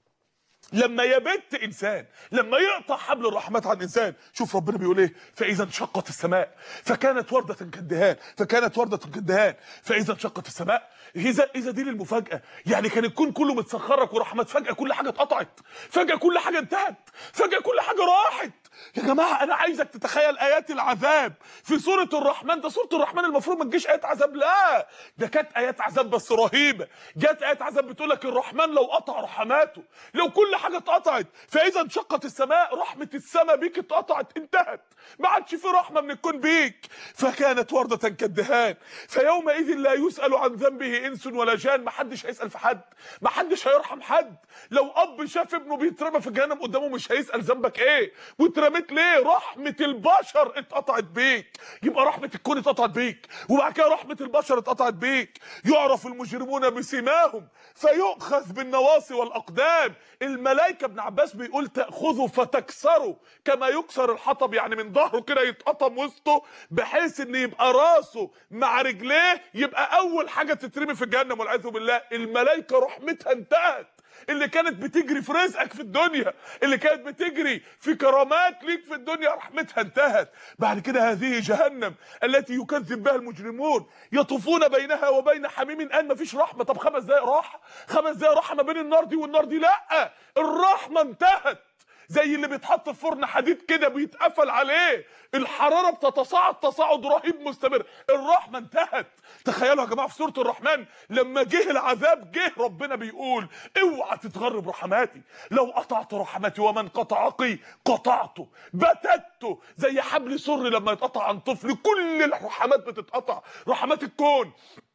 لما يبت انسان لما يقطع حبل الرحمات عن انسان شوف ربنا بيقول ايه فاذا انشقت السماء فكانت ورده كالدهان فكانت ورده كالدهان فاذا انشقت السماء اذا اذا دي للمفاجاه يعني كان الكون كله متسخرك ورحمات فجاه كل حاجه اتقطعت فجاه كل حاجه انتهت فجاه كل حاجه راحت يا جماعه انا عايزك تتخيل ايات العذاب في سوره الرحمن ده سوره الرحمن المفروض ما تجيش ايات عذاب لا ده كانت ايات عذاب بس رهيبه جت ايات عذاب بتقول لك الرحمن لو قطع رحماته لو كل حاجه اتقطعت فاذا انشقت السماء رحمه السماء بيك اتقطعت انتهت ما عادش في رحمه من الكون بيك فكانت ورده كالدهان فيومئذ لا يسال عن ذنبه انس ولا جان ما حدش هيسال في حد ما حدش هيرحم حد لو اب شاف ابنه بيترمى في جهنم قدامه مش هيسال ذنبك ايه واترميت ليه رحمه البشر اتقطعت بيك يبقى رحمه الكون اتقطعت بيك وبعد كده رحمه البشر اتقطعت بيك يعرف المجرمون بسيماهم فيؤخذ بالنواصي والاقدام الملائكه ابن عباس بيقول تاخذه فتكسره كما يكسر الحطب يعني من ظهره كده يتقطم وسطه بحيث ان يبقى راسه مع رجليه يبقى اول حاجه تترمي في جهنم والعياذ بالله الملائكه رحمتها انتهت اللي كانت بتجري في رزقك في الدنيا اللي كانت بتجري في كرامات ليك في الدنيا رحمتها انتهت بعد كده هذه جهنم التي يكذب بها المجرمون يطوفون بينها وبين حميم ان مفيش رحمه طب خمس دقايق راحه خمس دقايق راحه ما بين النار دي والنار دي لا الرحمه انتهت زي اللي بيتحط في فرن حديد كده بيتقفل عليه الحراره بتتصاعد تصاعد رهيب مستمر الرحمه انتهت تخيلوا يا جماعه في سوره الرحمن لما جه العذاب جه ربنا بيقول اوعى تتغرب رحماتي لو قطعت رحمتي ومن قطعقي قطعته بتته زي حبل سر لما يتقطع عن طفل كل الرحمات بتتقطع رحمات الكون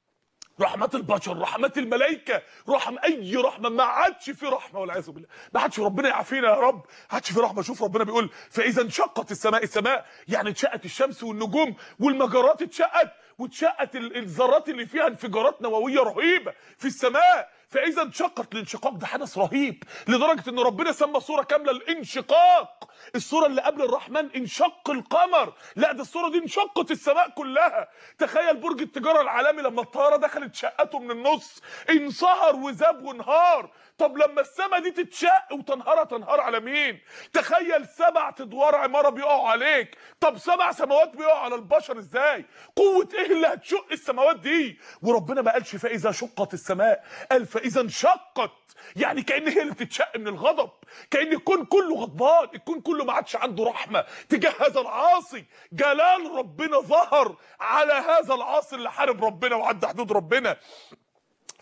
رحمات البشر رحمات الملائكه رحم اي رحمه ما عادش في رحمه والعياذ بالله ما عادش ربنا يعافينا يا رب ما عادش في رحمه شوف ربنا بيقول فاذا انشقت السماء السماء يعني اتشقت الشمس والنجوم والمجرات اتشقت واتشقت الذرات اللي فيها انفجارات نوويه رهيبه في السماء فاذا انشقت الانشقاق ده حدث رهيب لدرجه ان ربنا سمى صوره كامله الانشقاق الصوره اللي قبل الرحمن انشق القمر لا ده الصوره دي انشقت السماء كلها تخيل برج التجاره العالمي لما الطياره دخلت شقته من النص انصهر وذاب وانهار طب لما السماء دي تتشق وتنهار تنهار على مين تخيل سبع ادوار عماره بيقعوا عليك طب سبع سماوات بيقعوا على البشر ازاي قوه ايه اللي هتشق السماوات دي وربنا ما قالش فاذا شقت السماء قال فاذا انشقت يعني كان هي اللي بتتشق من الغضب كان الكون كله غضبان الكون كله ما عادش عنده رحمه تجاه هذا العاصي جلال ربنا ظهر على هذا العاصي اللي حارب ربنا وعدى حدود ربنا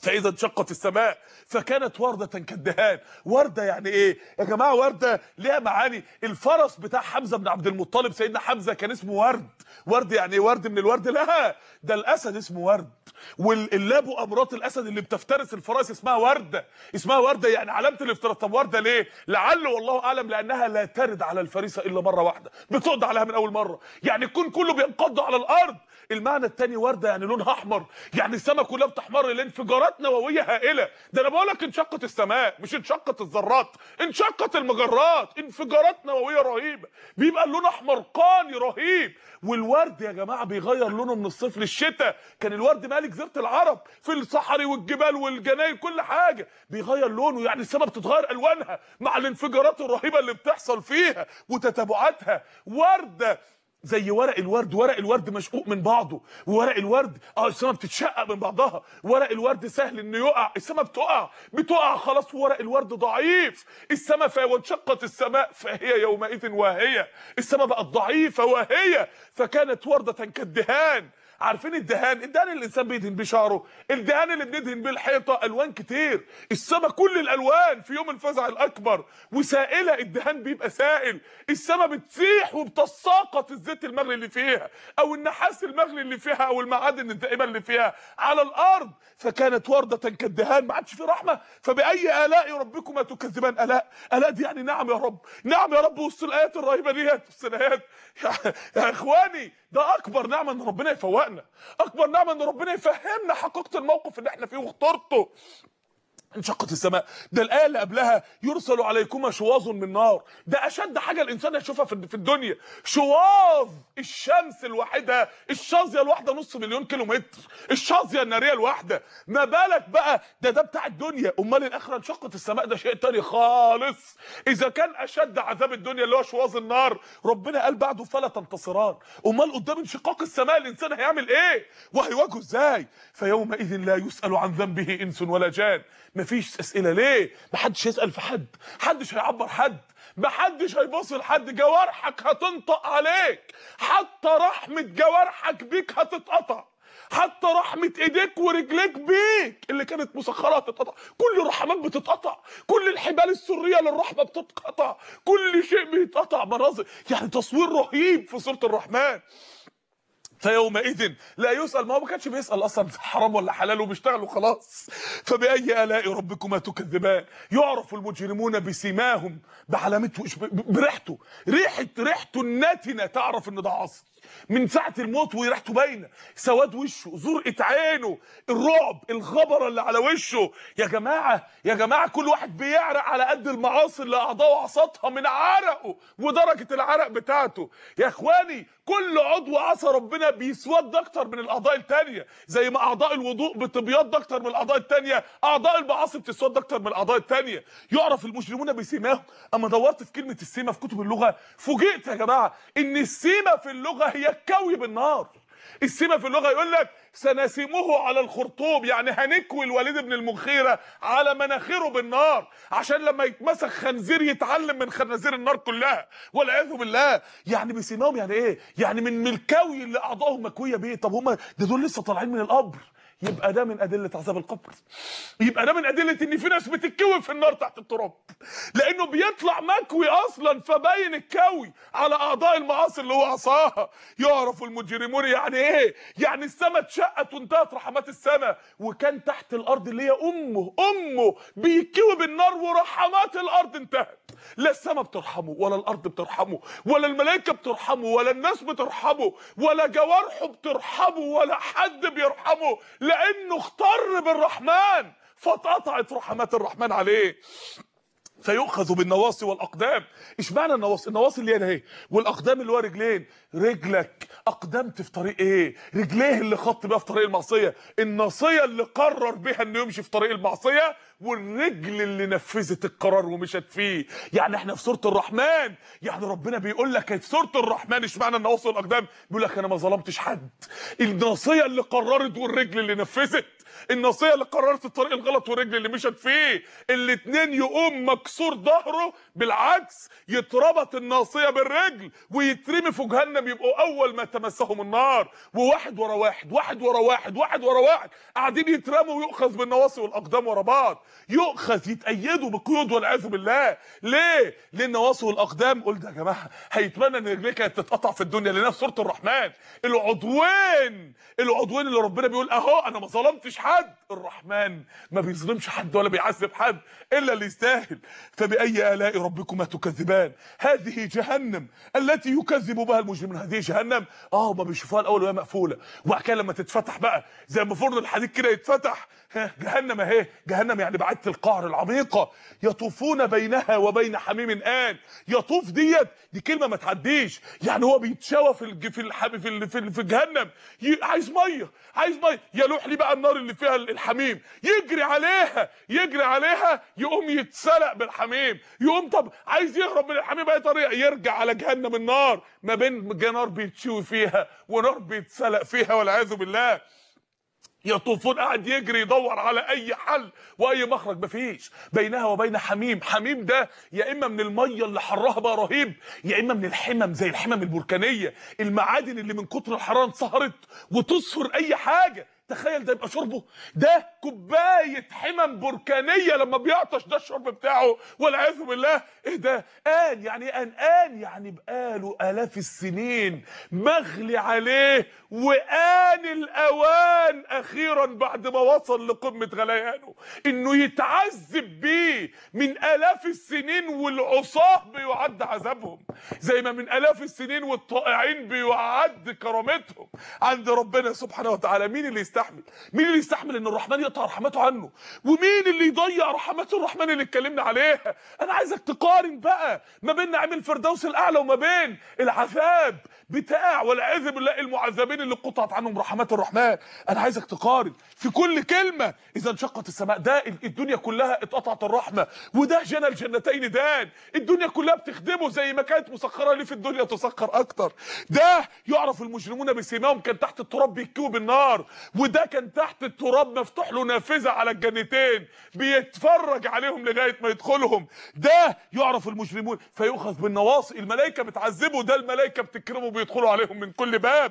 فاذا انشقت السماء فكانت ورده كالدهان ورده يعني ايه يا جماعه ورده ليها معاني الفرس بتاع حمزه بن عبد المطلب سيدنا حمزه كان اسمه ورد ورد يعني ايه ورد من الورد لا ده الاسد اسمه ورد واللاب امراط الاسد اللي بتفترس الفرس اسمها ورده اسمها ورده يعني علامه الافتراس طب ورده ليه لعل والله اعلم لانها لا ترد على الفريسه الا مره واحده بتقض عليها من اول مره يعني الكون كله بينقض على الارض المعنى الثاني ورده يعني لونها احمر يعني السماء كلها بتحمر لانفجارات نوويه هائله ده انا بقول لك انشقت السماء مش انشقت الذرات انشقت المجرات انفجارات نوويه رهيبه بيبقى اللون احمر قاني رهيب والورد يا جماعه بيغير لونه من الصيف للشتاء كان الورد مالك جزيره العرب في الصحري والجبال والجناين كل حاجه بيغير لونه يعني السماء بتتغير الوانها مع الانفجارات الرهيبه اللي بتحصل فيها وتتابعاتها ورده زي ورق الورد ورق الورد مشقوق من بعضه وورق الورد اه السماء بتتشقق من بعضها ورق الورد سهل انه يقع السماء بتقع بتقع خلاص ورق الورد ضعيف السماء فهي وانشقت السماء فهي يومئذ واهيه السماء بقت ضعيفه واهيه فكانت ورده كالدهان عارفين الدهان الدهان اللي الانسان بيدهن بيه شعره الدهان اللي بندهن بيه الحيطه الوان كتير السما كل الالوان في يوم الفزع الاكبر وسائله الدهان بيبقى سائل السما بتسيح وبتساقط الزيت المغلي اللي فيها او النحاس المغلي اللي فيها او المعادن الدائمه اللي فيها على الارض فكانت ورده كالدهان ما عادش في رحمه فباي الاء ربكما تكذبان الاء الاء دي يعني نعم يا رب نعم يا رب وسط الايات الرهيبه ديت وسط الايات يا, يا اخواني ده اكبر نعمه ان ربنا يفوقنا اكبر نعمه ان ربنا يفهمنا حقيقه الموقف اللي احنا فيه وخطورته انشقت السماء ده الايه اللي قبلها يرسل عليكما شواظ من نار ده اشد حاجه الانسان يشوفها في الدنيا شواظ الشمس الواحده الشاذيه الواحده نص مليون كيلو متر الشاذيه الناريه الواحده ما بالك بقى ده ده بتاع الدنيا امال الاخره انشقت السماء ده شيء تاني خالص اذا كان اشد عذاب الدنيا اللي هو شواظ النار ربنا قال بعده فلا تنتصران امال قدام انشقاق السماء الانسان هيعمل ايه وهيواجهه ازاي فيومئذ لا يسال عن ذنبه انس ولا جان مفيش اسئله ليه محدش يسال في حد محدش هيعبر حد محدش هيبص لحد جوارحك هتنطق عليك حتى رحمه جوارحك بيك هتتقطع حتى رحمة ايديك ورجليك بيك اللي كانت مسخرة هتتقطع كل الرحمات بتتقطع كل الحبال السرية للرحمة بتتقطع كل شيء بيتقطع مناظر يعني تصوير رهيب في سورة الرحمن فيومئذ لا يسأل ما هو ما كانش بيسأل اصلا حرام ولا حلال وبيشتغل وخلاص فبأي آلاء ربكما تكذبان يعرف المجرمون بسيماهم بعلامته بريحته ريحة ريحته الناتنة تعرف ان ده عصر من ساعة الموت وريحته باينة سواد وشه زرقة عينه الرعب الغبرة اللي على وشه يا جماعة يا جماعة كل واحد بيعرق على قد المعاصي اللي أعضاءه عصتها من عرقه ودرجة العرق بتاعته يا إخواني كل عضو عصى ربنا بيسود أكتر من الأعضاء التانية زي ما أعضاء الوضوء بتبيض أكتر من الأعضاء التانية أعضاء المعاصي بتسود أكتر من الأعضاء التانية يعرف المجرمون بسيماهم أما دورت في كلمة السيمة في كتب اللغة فوجئت يا جماعة إن السيمة في اللغة هي الكوي بالنار السيمة في اللغة يقول لك سنسيمه على الخرطوم يعني هنكوي الوليد بن المغيرة على مناخيره بالنار عشان لما يتمسك خنزير يتعلم من خنازير النار كلها والعياذ بالله يعني بسيماهم يعني ايه يعني من من الكوي اللي اعضائهم مكويه بيه طب هم ده دول لسه طالعين من القبر يبقى ده من ادله عذاب القبر يبقى ده من ادله ان في ناس بتتكوي في النار تحت التراب لانه بيطلع مكوي اصلا فباين الكوي على اعضاء المعاصي اللي هو عصاها يعرف المجرمون يعني ايه يعني السماء اتشقت وانتهت رحمات السماء وكان تحت الارض اللي هي امه امه بيكوي بالنار ورحمات الارض انتهت لا السماء بترحمه ولا الارض بترحمه ولا الملائكه بترحمه ولا الناس بترحمه ولا جوارحه بترحمه ولا حد بيرحمه لانه اختر بالرحمن فاتقطعت رحمات الرحمن عليه فيؤخذ بالنواصي والاقدام اشمعنى النواصي النواصي اللي هنا اهي والاقدام اللي هو رجلين رجلك اقدمت في طريق ايه رجليه اللي خط بيها في طريق المعصيه الناصيه اللي قرر بها انه يمشي في طريق المعصيه والرجل اللي نفذت القرار ومشت فيه يعني احنا في سوره الرحمن يعني ربنا بيقول لك في سوره الرحمن اشمعنى النواصي والاقدام بيقول لك انا ما ظلمتش حد الناصيه اللي قررت والرجل اللي نفذت الناصيه اللي قررت الطريق الغلط والرجل اللي مشت فيه الاتنين يقوم مكسور ظهره بالعكس يتربط الناصيه بالرجل ويترمي في جهنم يبقوا اول ما تمسهم النار وواحد ورا واحد واحد ورا واحد واحد ورا واحد قاعدين يترموا ويؤخذ بالنواصي والاقدام ورا بعض يؤخذ يتأيدوا بقيود والعياذ بالله ليه ليه النواصي والاقدام قلت يا جماعه هيتمنى ان رجليه كانت تتقطع في الدنيا لانها في سوره الرحمن العضوين العضوين اللي ربنا بيقول اهو انا ما ظلمتش حد الرحمن ما بيظلمش حد ولا بيعذب حد الا اللي يستاهل فباي الاء ربكما تكذبان هذه جهنم التي يكذب بها المجرمون هذه جهنم اه ما بيشوفوها الاول وهي مقفوله وبعد كده لما تتفتح بقى زي ما فرن الحديد كده يتفتح ها جهنم اهي جهنم يعني بعدة القعر العميقه يطوفون بينها وبين حميم آن يطوف ديت دي كلمه ما تعديش يعني هو بيتشوى في الج... في الحم... في ال... في, ال... في جهنم ي... عايز ميه عايز ميه يلوح لي بقى النار اللي فيها الحميم يجري عليها يجري عليها يقوم يتسلق بالحميم يقوم طب عايز يهرب من الحميم باي طريقه يرجع على جهنم النار ما بين نار بيتشوي فيها ونار بيتسلق فيها والعياذ بالله يطوفون قاعد يجري يدور على اي حل واي مخرج مفيش بينها وبين حميم حميم ده يا اما من الميه اللي حرها بقى رهيب يا اما من الحمم زي الحمم البركانيه المعادن اللي من كتر الحراره انصهرت وتصهر اي حاجه تخيل ده يبقى شربه ده كوبايه حمم بركانيه لما بيعطش ده الشرب بتاعه والعياذ بالله ايه ده ان يعني ايه ان ان يعني بقاله الاف السنين مغلي عليه وان الاوان اخيرا بعد ما وصل لقمه غليانه انه يتعذب بيه من الاف السنين والعصاه بيعد عذابهم زي ما من الاف السنين والطائعين بيعد كرامتهم عند ربنا سبحانه وتعالى مين اللي يستحمل مين اللي يستحمل ان الرحمن يقطع رحمته عنه ومين اللي يضيع رحمات الرحمن اللي اتكلمنا عليها انا عايزك تقارن بقى ما بين نعيم الفردوس الاعلى وما بين العذاب بتاع والعياذ بالله المعذبين اللي قطعت عنهم رحمات الرحمن انا عايزك تقارن في كل كلمه اذا انشقت السماء ده الدنيا كلها اتقطعت الرحمه وده جنى الجنتين دان الدنيا كلها بتخدمه زي ما كانت مسخره ليه في الدنيا تسخر اكتر ده يعرف المجرمون بسيماهم كان تحت التراب بيكوي بالنار وده كان تحت التراب مفتوح له نافذه على الجنتين بيتفرج عليهم لغايه ما يدخلهم ده يعرف المجرمون فيؤخذ بالنواصي الملائكه بتعذبه ده الملائكه بتكرمه بيدخلوا عليهم من كل باب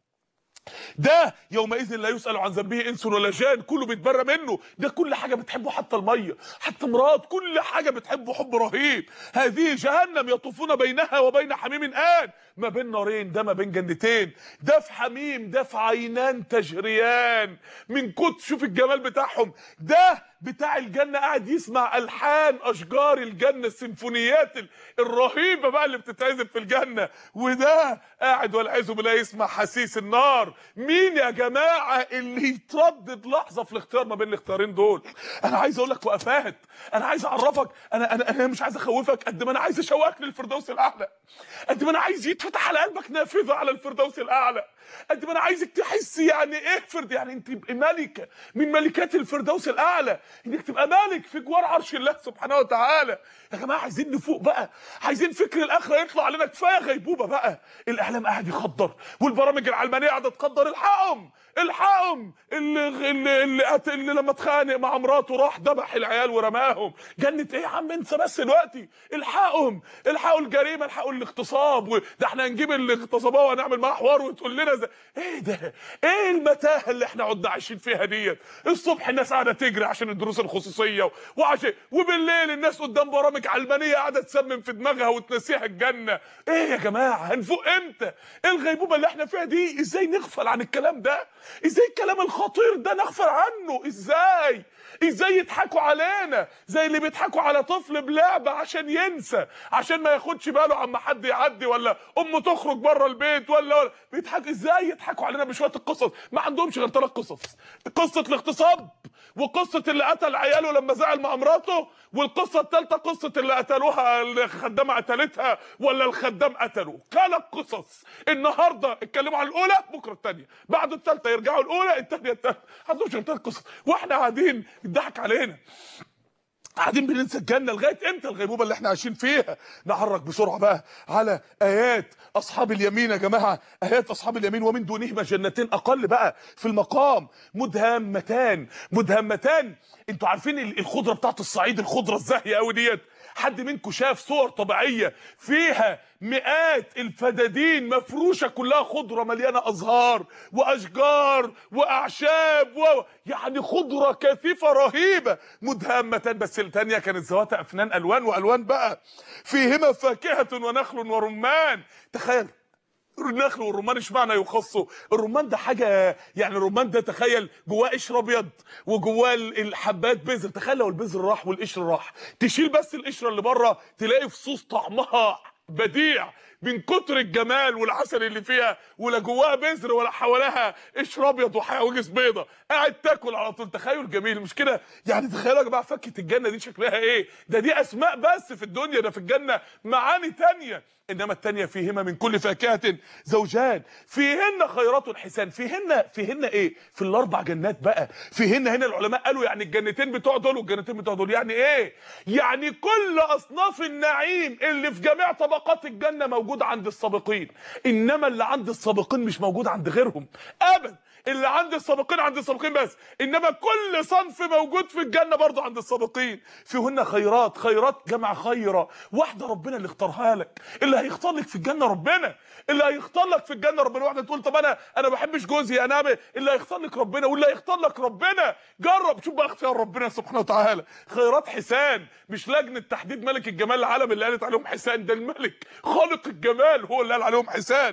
ده يومئذ لا يسأل عن ذنبه انس ولا جان كله بيتبرى منه ده كل حاجه بتحبه حتى الميه حتى مراد كل حاجه بتحبه حب رهيب هذه جهنم يطوفون بينها وبين حميم آن ما بين نارين ده ما بين جنتين ده في حميم ده في عينان تجريان من كتر شوف الجمال بتاعهم ده بتاع الجنة قاعد يسمع ألحان أشجار الجنة السيمفونيات الرهيبة بقى اللي بتتعزف في الجنة وده قاعد والعياذ بالله يسمع حسيس النار مين يا جماعة اللي يتردد لحظة في الاختيار ما بين الاختيارين دول أنا عايز أقول لك وقفات أنا عايز أعرفك أنا أنا أنا مش عايز أخوفك قد ما أنا عايز أشوقك للفردوس الأعلى قد ما أنا عايز يتفتح على قلبك نافذة على الفردوس الأعلى قد ما أنا عايزك تحس يعني إيه فرد يعني أنت تبقى ملكة من ملكات الفردوس الأعلى انك تبقى مالك في جوار عرش الله سبحانه وتعالى يا جماعه عايزين نفوق بقى عايزين فكر الاخره يطلع علينا كفايه غيبوبه بقى الاعلام قاعد يخدر والبرامج العلمانيه قاعده تخدر الحقهم الحقهم اللي اللي, اللي, قت- اللي لما اتخانق مع مراته راح ذبح العيال ورماهم جنة ايه يا عم انسى بس دلوقتي الحقهم الحقوا الجريمه الحقوا الاغتصاب و- ده احنا هنجيب الاغتصابيه وهنعمل معاه حوار وتقول لنا زي ايه ده ايه المتاهه اللي احنا قعدنا عايشين فيها ديت الصبح الناس قاعده تجري عشان الدروس الخصوصيه وعشان وبالليل الناس قدام برامج علمانيه قاعده تسمم في دماغها وتنسيها الجنه ايه يا جماعه هنفوق امتى ايه الغيبوبه اللي احنا فيها دي ازاي نغفل عن الكلام ده ازاي الكلام الخطير ده نغفل عنه ازاي ازاي يضحكوا علينا زي اللي بيضحكوا على طفل بلعبه عشان ينسى عشان ما ياخدش باله عما حد يعدي ولا امه تخرج بره البيت ولا, ولا بيضحك ازاي يضحكوا علينا بشويه القصص ما عندهمش غير ثلاث قصص قصه الاغتصاب وقصه اللي قتل عياله لما زعل مع مراته والقصه الثالثه قصه اللي قتلوها الخدامه قتلتها ولا الخدام قتله ثلاث قصص النهارده اتكلموا عن الاولى بكره الثانيه بعد الثالثه يرجعوا الاولى الثانيه الثالثه عندهمش غير ثلاث قصص واحنا قاعدين يضحك علينا قاعدين بننسى الجنه لغايه امتى الغيبوبه اللي احنا عايشين فيها نعرج بسرعه بقى على ايات اصحاب اليمين يا جماعه ايات اصحاب اليمين ومن دونهما جنتين اقل بقى في المقام مدهمتان مدهمتان انتوا عارفين ال- الخضره بتاعت الصعيد الخضره الزاهيه قوي ديت حد منكم شاف صور طبيعيه فيها مئات الفدادين مفروشه كلها خضره مليانه ازهار واشجار واعشاب و... يعني خضره كثيفه رهيبه مدهمتان بس الثانيه كانت ذوات افنان الوان والوان بقى فيهما فاكهه ونخل ورمان تخيل النخل والرمان اشمعنى يخصوا الرمان ده حاجه يعني الرمان ده تخيل جواه قشر ابيض وجواه ال- الحبات بذر تخيل لو البذر راح والقشر راح تشيل بس القشره اللي بره تلاقي فصوص طعمها بديع من كتر الجمال والعسل اللي فيها ولا جواها بذر ولا حواليها قشر ابيض وحواجز بيضه قاعد تاكل على طول تخيل جميل مش كده يعني تخيلوا يا جماعه فكه الجنه دي شكلها ايه ده دي اسماء بس في الدنيا ده في الجنه معاني تانية انما التانية فيهما من كل فاكهة زوجان فيهن خيرات حسان فيهن فيهن ايه في الاربع جنات بقى فيهن هنا العلماء قالوا يعني الجنتين بتوع دول والجنتين بتوع دول يعني ايه يعني كل اصناف النعيم اللي في جميع طبقات الجنة موجود عند السابقين انما اللي عند السابقين مش موجود عند غيرهم ابدا اللي عند السابقين عند السابقين بس انما كل صنف موجود في الجنه برضه عند السابقين فيهن خيرات خيرات جمع خيره واحده ربنا اللي اختارها لك اللي هيختار لك في الجنه ربنا اللي هيختار لك في الجنه ربنا واحده تقول طب انا انا ما بحبش جوزي انا أعمل- اللي هيختار لك ربنا واللي هيختار لك ربنا جرب شوف بقى اختيار ربنا سبحانه وتعالى خيرات حسان مش لجنه تحديد ملك الجمال العالم اللي قالت عليهم حسان ده الملك خالق الجمال هو اللي قال عليهم حسان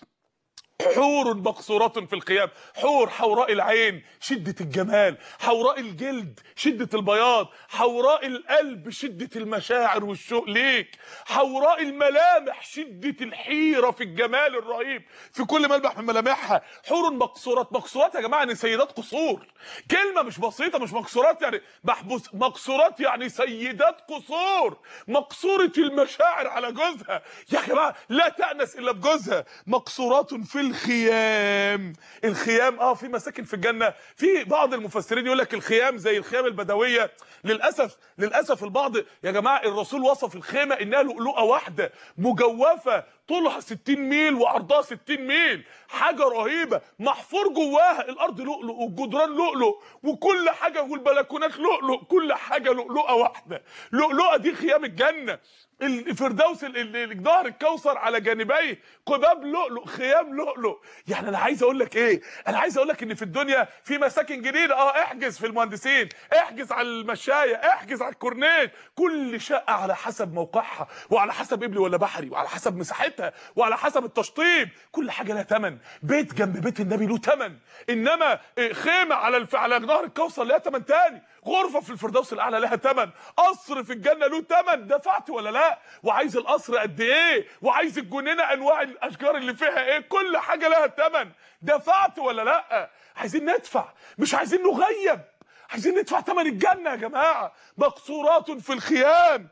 حور مقصورات في الخيام حور حوراء العين شدة الجمال حوراء الجلد شدة البياض حوراء القلب شدة المشاعر والشوق ليك حوراء الملامح شدة الحيرة في الجمال الرهيب في كل ملمح من ملامحها حور مقصورات مقصورات يا جماعة يعني سيدات قصور كلمة مش بسيطة مش مقصورات يعني محبوس مقصورات يعني سيدات قصور مقصورة المشاعر على جوزها يا جماعة لا تأنس إلا بجوزها مقصورات في الخيام الخيام اه في مساكن في الجنة في بعض المفسرين يقول لك الخيام زي الخيام البدوية للأسف للأسف البعض يا جماعة الرسول وصف الخيمة إنها لؤلؤة واحدة مجوفة طولها 60 ميل وعرضها 60 ميل حاجة رهيبة محفور جواها الأرض لؤلؤ والجدران لؤلؤ وكل حاجة والبلكونات لؤلؤ كل حاجة لؤلؤة واحدة لؤلؤة دي خيام الجنة الفردوس ال- ال- ال- ظهر الكوثر على جانبيه قباب لؤلؤ خيام لؤلؤ يعني انا عايز اقول لك ايه انا عايز اقول لك ان في الدنيا في مساكن جديده اه احجز في المهندسين احجز على المشايه احجز على الكورنيش كل شقه على حسب موقعها وعلى حسب قبلي ولا بحري وعلى حسب مساحتها وعلى حسب التشطيب كل حاجه لها ثمن بيت جنب بيت النبي له ثمن انما إيه، خيمه على الف... على نهر الكوثر لها ثمن تاني غرفه في الفردوس الاعلى لها ثمن قصر في الجنه له ثمن دفعت ولا لا وعايز القصر قد ايه وعايز الجنينه انواع الاشجار اللي فيها ايه كل حاجه لها ثمن دفعت ولا لا عايزين ندفع مش عايزين نغيب عايزين ندفع ثمن الجنه يا جماعه مقصورات في الخيام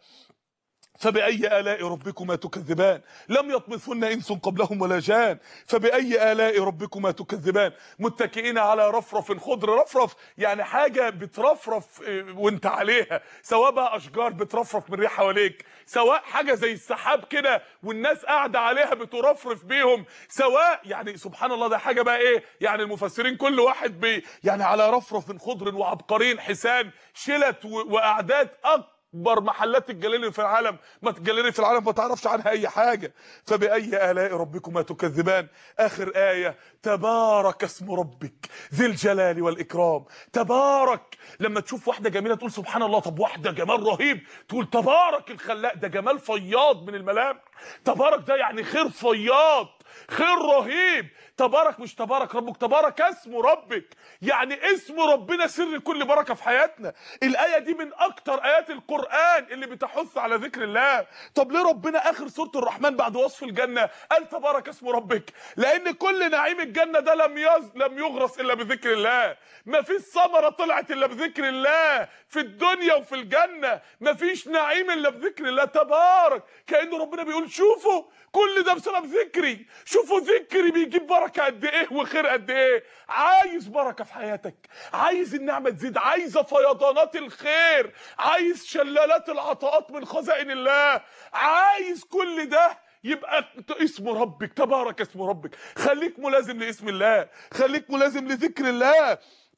فبأي آلاء ربكما تكذبان لم يطمثهن إنس قبلهم ولا جان فبأي آلاء ربكما تكذبان متكئين على رفرف خضر رفرف يعني حاجة بترفرف آه، وانت عليها سواء بقى أشجار بترفرف من ريح حواليك سواء حاجة زي السحاب كده والناس قاعدة عليها بترفرف بيهم سواء يعني سبحان الله ده حاجة بقى ايه يعني المفسرين كل واحد بي يعني على رفرف خضر وعبقرين حسان شلت و- وأعداد أكتر اكبر محلات الجلالي في العالم ما الجلالي في العالم ما تعرفش عنها اي حاجه فباي الاء ربكما تكذبان اخر ايه تبارك اسم ربك ذي الجلال والاكرام تبارك لما تشوف واحده جميله تقول سبحان الله طب واحده جمال رهيب تقول تبارك الخلاق ده جمال فياض من الملامح تبارك ده يعني خير فياض خير رهيب تبارك مش تبارك ربك تبارك اسم ربك يعني اسم ربنا سر كل بركه في حياتنا الايه دي من اكتر ايات القران اللي بتحث على ذكر الله طب ليه ربنا اخر سوره الرحمن بعد وصف الجنه قال تبارك اسم ربك لان كل نعيم الجنه ده لم يز لم يغرس الا بذكر الله ما فيش ثمره طلعت الا بذكر الله في الدنيا وفي الجنه ما فيش نعيم الا بذكر الله تبارك كان ربنا بيقول شوفوا كل ده بسبب ذكري شوفوا ذكري بيجيب بركه قد ايه وخير قد ايه عايز بركه في حياتك عايز النعمه تزيد عايزه فيضانات الخير عايز شلالات العطاءات من خزائن الله عايز كل ده يبقى اسم ربك تبارك اسم ربك خليك ملازم لاسم الله خليك ملازم لذكر الله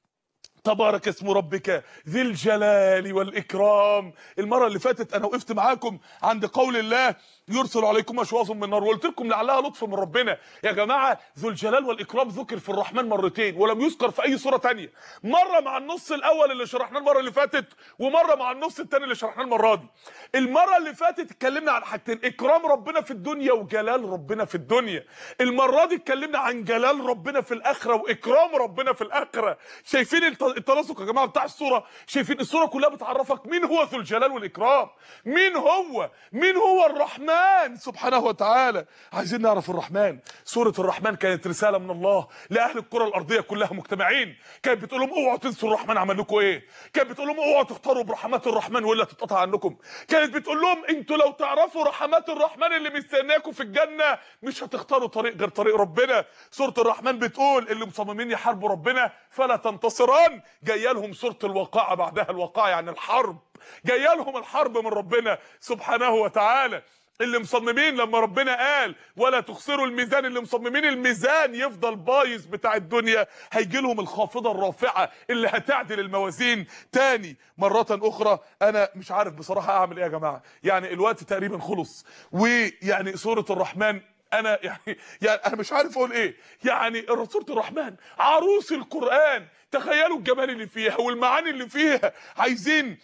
تبارك اسم ربك ذي الجلال والإكرام المرة اللي فاتت أنا وقفت معاكم عند قول الله يرسل عليكم أشواظ من نار وقلت لكم لعلها لطف من ربنا يا جماعة ذو الجلال والإكرام ذكر في الرحمن مرتين ولم يذكر في أي سورة تانية مرة مع النص الأول اللي شرحناه المرة اللي فاتت ومرة مع النص التاني اللي شرحناه المرة دي المرة اللي فاتت اتكلمنا عن حاجتين إكرام ربنا في الدنيا وجلال ربنا في الدنيا المرة دي اتكلمنا عن جلال ربنا في الآخرة وإكرام ربنا في الآخرة شايفين الت- التناسق يا جماعه بتاع الصوره شايفين الصوره كلها بتعرفك مين هو ذو الجلال والاكرام مين هو مين هو الرحمن سبحانه وتعالى عايزين نعرف الرحمن سوره الرحمن كانت رساله من الله لاهل الكره الارضيه كلها مجتمعين كانت بتقول لهم اوعوا تنسوا الرحمن عمل لكم ايه كانت بتقول لهم اوعوا تختاروا برحمات الرحمن والا تتقطع عنكم كانت بتقول لهم انتوا لو تعرفوا رحمات الرحمن اللي مستناكم في الجنه مش هتختاروا طريق غير طريق ربنا سوره الرحمن بتقول اللي مصممين يحاربوا ربنا فلا تنتصران جايه لهم سوره الواقعه بعدها الواقعه يعني الحرب جايه لهم الحرب من ربنا سبحانه وتعالى اللي مصممين لما ربنا قال ولا تخسروا الميزان اللي مصممين الميزان يفضل بايظ بتاع الدنيا هيجي لهم الخافضه الرافعه اللي هتعدل الموازين تاني مره اخرى انا مش عارف بصراحه اعمل ايه يا جماعه يعني الوقت تقريبا خلص ويعني سوره الرحمن انا يعني يعني انا مش عارف اقول ايه يعني سوره الرحمن عروس القران تخيلوا الجمال اللي فيها والمعاني اللي فيها عايزين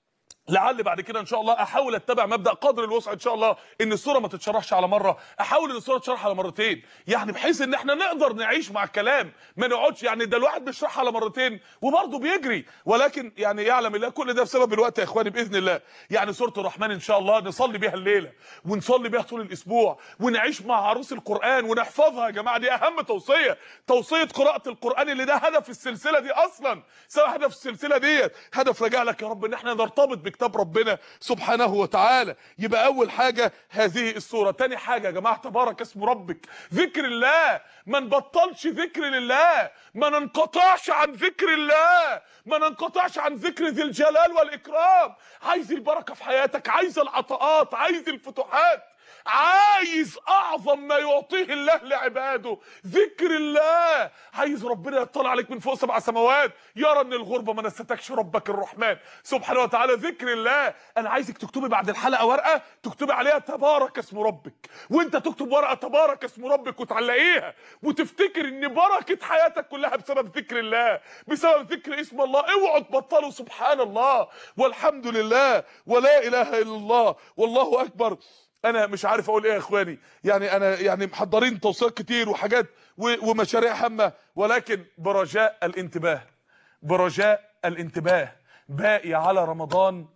لعل بعد كده ان شاء الله احاول اتبع مبدا قدر الوسع ان شاء الله ان الصوره ما تتشرحش على مره احاول ان الصوره تتشرح على مرتين يعني بحيث ان احنا نقدر نعيش مع الكلام ما نقعدش يعني ده الواحد بيشرحها على مرتين وبرضه بيجري ولكن يعني يعلم الله كل ده بسبب الوقت يا اخواني باذن الله يعني سوره الرحمن ان شاء الله نصلي بيها الليله ونصلي بيها طول الاسبوع ونعيش مع عروس القران ونحفظها يا جماعه دي اهم توصيه توصيه قراءه القران اللي ده هدف السلسله دي اصلا سواء هدف السلسله ديت هدف رجع لك يا رب ان احنا نرتبط بكتاب ربنا سبحانه وتعالى يبقى اول حاجه هذه السوره تاني حاجه يا جماعه تبارك اسم ربك ذكر الله ما نبطلش ذكر لله ما ننقطعش عن ذكر الله ما ننقطعش عن ذكر ذي الجلال والاكرام عايز البركه في حياتك عايز العطاءات عايز الفتوحات عايز اعظم ما يعطيه الله لعباده ذكر الله عايز ربنا يطلع عليك من فوق سبع سماوات يرى ان الغربه ما نستكش ربك الرحمن سبحانه وتعالى ذكر الله انا عايزك تكتبي بعد الحلقه ورقه تكتبي عليها تبارك اسم ربك وانت تكتب ورقه تبارك اسم ربك وتعلقيها وتفتكر ان بركه حياتك كلها بسبب ذكر الله بسبب ذكر اسم الله اوعوا تبطلوا سبحان الله والحمد لله ولا اله الا الله والله اكبر انا مش عارف اقول ايه يا اخواني يعني انا يعني محضرين توصيات كتير وحاجات و- ومشاريع هامه ولكن برجاء الانتباه برجاء الانتباه باقي على رمضان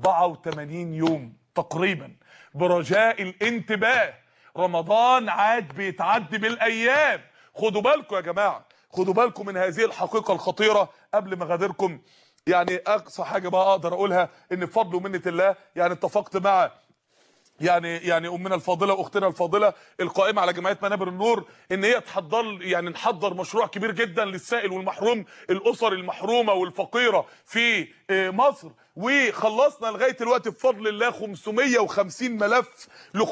84 يوم تقريبا برجاء الانتباه رمضان عاد بيتعدي بالايام خدوا بالكم يا جماعه خدوا بالكم من هذه الحقيقه الخطيره قبل ما غادركم يعني اقصى حاجه بقى اقدر اقولها ان بفضل ومنه الله يعني اتفقت مع يعني يعني امنا الفاضله واختنا الفاضله القائمه على جمعيه منابر النور ان هي تحضر يعني نحضر مشروع كبير جدا للسائل والمحروم الاسر المحرومه والفقيره في آه، مصر وخلصنا لغايه الوقت بفضل الله 550 ملف ل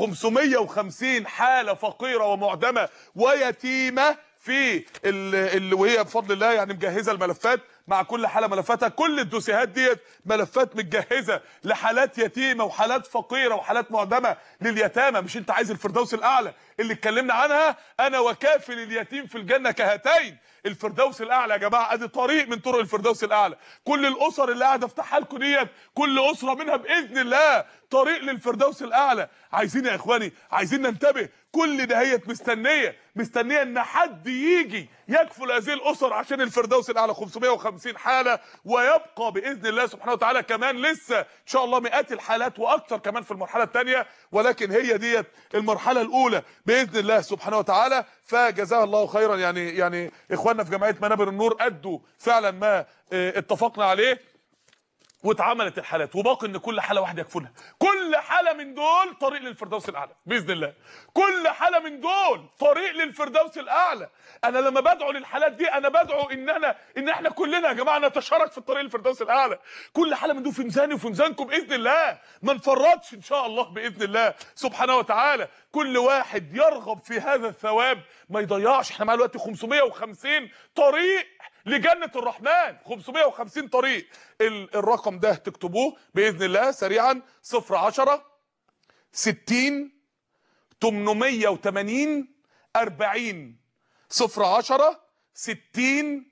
550 حاله فقيره ومعدمه ويتيمه في ال- ال- وهي بفضل الله يعني مجهزه الملفات مع كل حاله ملفاتها كل الدوسيهات ديت ملفات متجهزه لحالات يتيمه وحالات فقيره وحالات معدمه لليتامى مش انت عايز الفردوس الاعلى اللي اتكلمنا عنها انا وكافل اليتيم في الجنه كهاتين الفردوس الاعلى يا جماعه ادي طريق من طرق الفردوس الاعلى كل الاسر اللي قاعده افتحها لكم ديت كل اسره منها باذن الله طريق للفردوس الاعلى عايزين يا اخواني عايزين ننتبه كل دهيت مستنيه مستنيه ان حد يجي يكفل هذه الاسر عشان الفردوس الاعلى 550 حاله ويبقى باذن الله سبحانه وتعالى كمان لسه ان شاء الله مئات الحالات واكثر كمان في المرحله الثانيه ولكن هي ديت المرحله الاولى باذن الله سبحانه وتعالى فجزاه الله خيرا يعني يعني اخواننا في جمعيه منابر النور ادوا فعلا ما اه، اتفقنا عليه واتعملت الحالات وباقي ان كل حاله واحده يكفلها كل حاله من دول طريق للفردوس الاعلى باذن الله كل حاله من دول طريق للفردوس الاعلى انا لما بدعو للحالات دي انا بدعو ان انا ان احنا كلنا يا جماعه نتشارك في الطريق للفردوس الاعلى كل حاله من دول في ميزاني وفي ميزانكم باذن الله ما نفرطش ان شاء الله باذن الله سبحانه وتعالى كل واحد يرغب في هذا الثواب ما يضيعش احنا معانا دلوقتي 550 طريق لجنة الرحمن 550 طريق ال- الرقم ده تكتبوه بإذن الله سريعا 010 60 880 40 010 60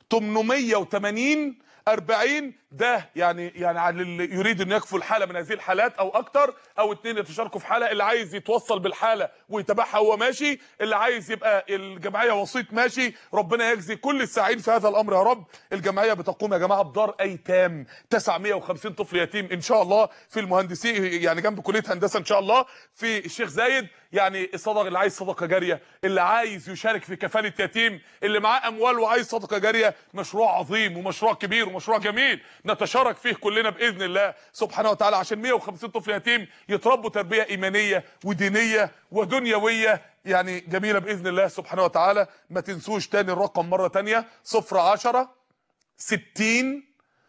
880 40 ده يعني يعني على اللي يريد انه يكفل حاله من هذه الحالات او اكتر او اتنين يتشاركوا في حاله اللي عايز يتوصل بالحاله ويتابعها هو ماشي اللي عايز يبقى الجمعيه وسيط ماشي ربنا يجزي كل الساعين في هذا الامر يا رب الجمعيه بتقوم يا جماعه بدار ايتام 950 طفل يتيم ان شاء الله في المهندسين يعني جنب كليه هندسه ان شاء الله في الشيخ زايد يعني الصدقه اللي عايز صدقه جاريه اللي عايز يشارك في كفاله يتيم اللي معاه اموال وعايز صدقه جاريه مشروع عظيم ومشروع كبير ومشروع جميل نتشارك فيه كلنا باذن الله سبحانه وتعالى عشان 150 طفل يتيم يتربوا تربيه ايمانيه ودينيه ودنيويه يعني جميله باذن الله سبحانه وتعالى ما تنسوش تاني الرقم مره تانيه 010 60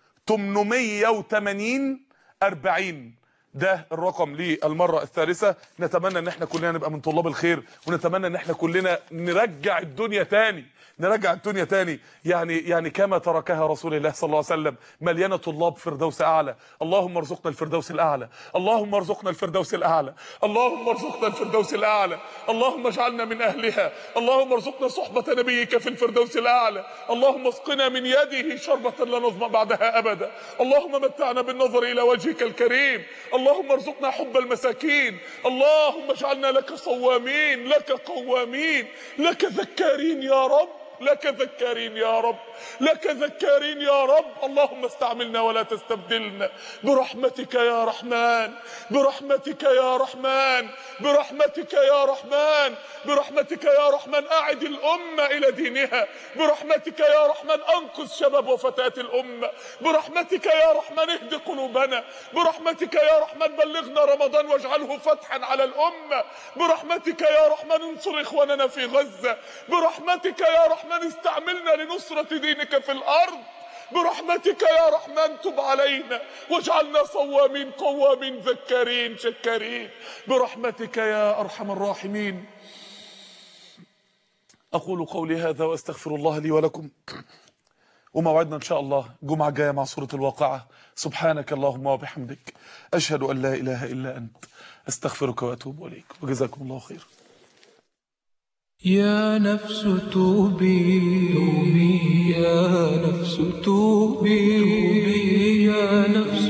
880 40 ده الرقم للمرة الثالثة نتمنى ان احنا كلنا نبقى من طلاب الخير ونتمنى ان احنا كلنا نرجع الدنيا تاني نرجع الدنيا تاني يعني يعني كما تركها رسول الله صلى الله عليه وسلم مليانه طلاب فردوس اعلى اللهم ارزقنا الفردوس الاعلى اللهم ارزقنا الفردوس الاعلى اللهم ارزقنا الفردوس الاعلى اللهم اجعلنا من اهلها اللهم ارزقنا صحبه نبيك في الفردوس الاعلى اللهم اسقنا من يده شربه لا نظما بعدها ابدا اللهم متعنا بالنظر الى وجهك الكريم اللهم ارزقنا حب المساكين اللهم اجعلنا لك صوامين لك قوامين لك ذكارين يا رب لك ذكارين يا رب لك ذكارين يا رب اللهم استعملنا ولا تستبدلنا برحمتك يا رحمن برحمتك يا رحمن برحمتك يا رحمن برحمتك يا رحمن أعد الأمة إلى دينها برحمتك يا رحمن أنقذ شباب وفتاة الأمة برحمتك يا رحمن اهد قلوبنا برحمتك يا رحمن بلغنا رمضان واجعله فتحا على الأمة برحمتك يا رحمن انصر إخواننا في غزة برحمتك يا رحمن استعملنا لنصرة دينك في الأرض برحمتك يا رحمن تب علينا واجعلنا صوامين قوامين ذكارين شكارين برحمتك يا أرحم الراحمين أقول قولي هذا وأستغفر الله لي ولكم وموعدنا إن شاء الله جمعة جاية مع سورة الواقعة سبحانك اللهم وبحمدك أشهد أن لا إله إلا أنت أستغفرك وأتوب إليك وجزاكم الله خير يا نفس توبي توبي يا نفس توبي توبي يا نفس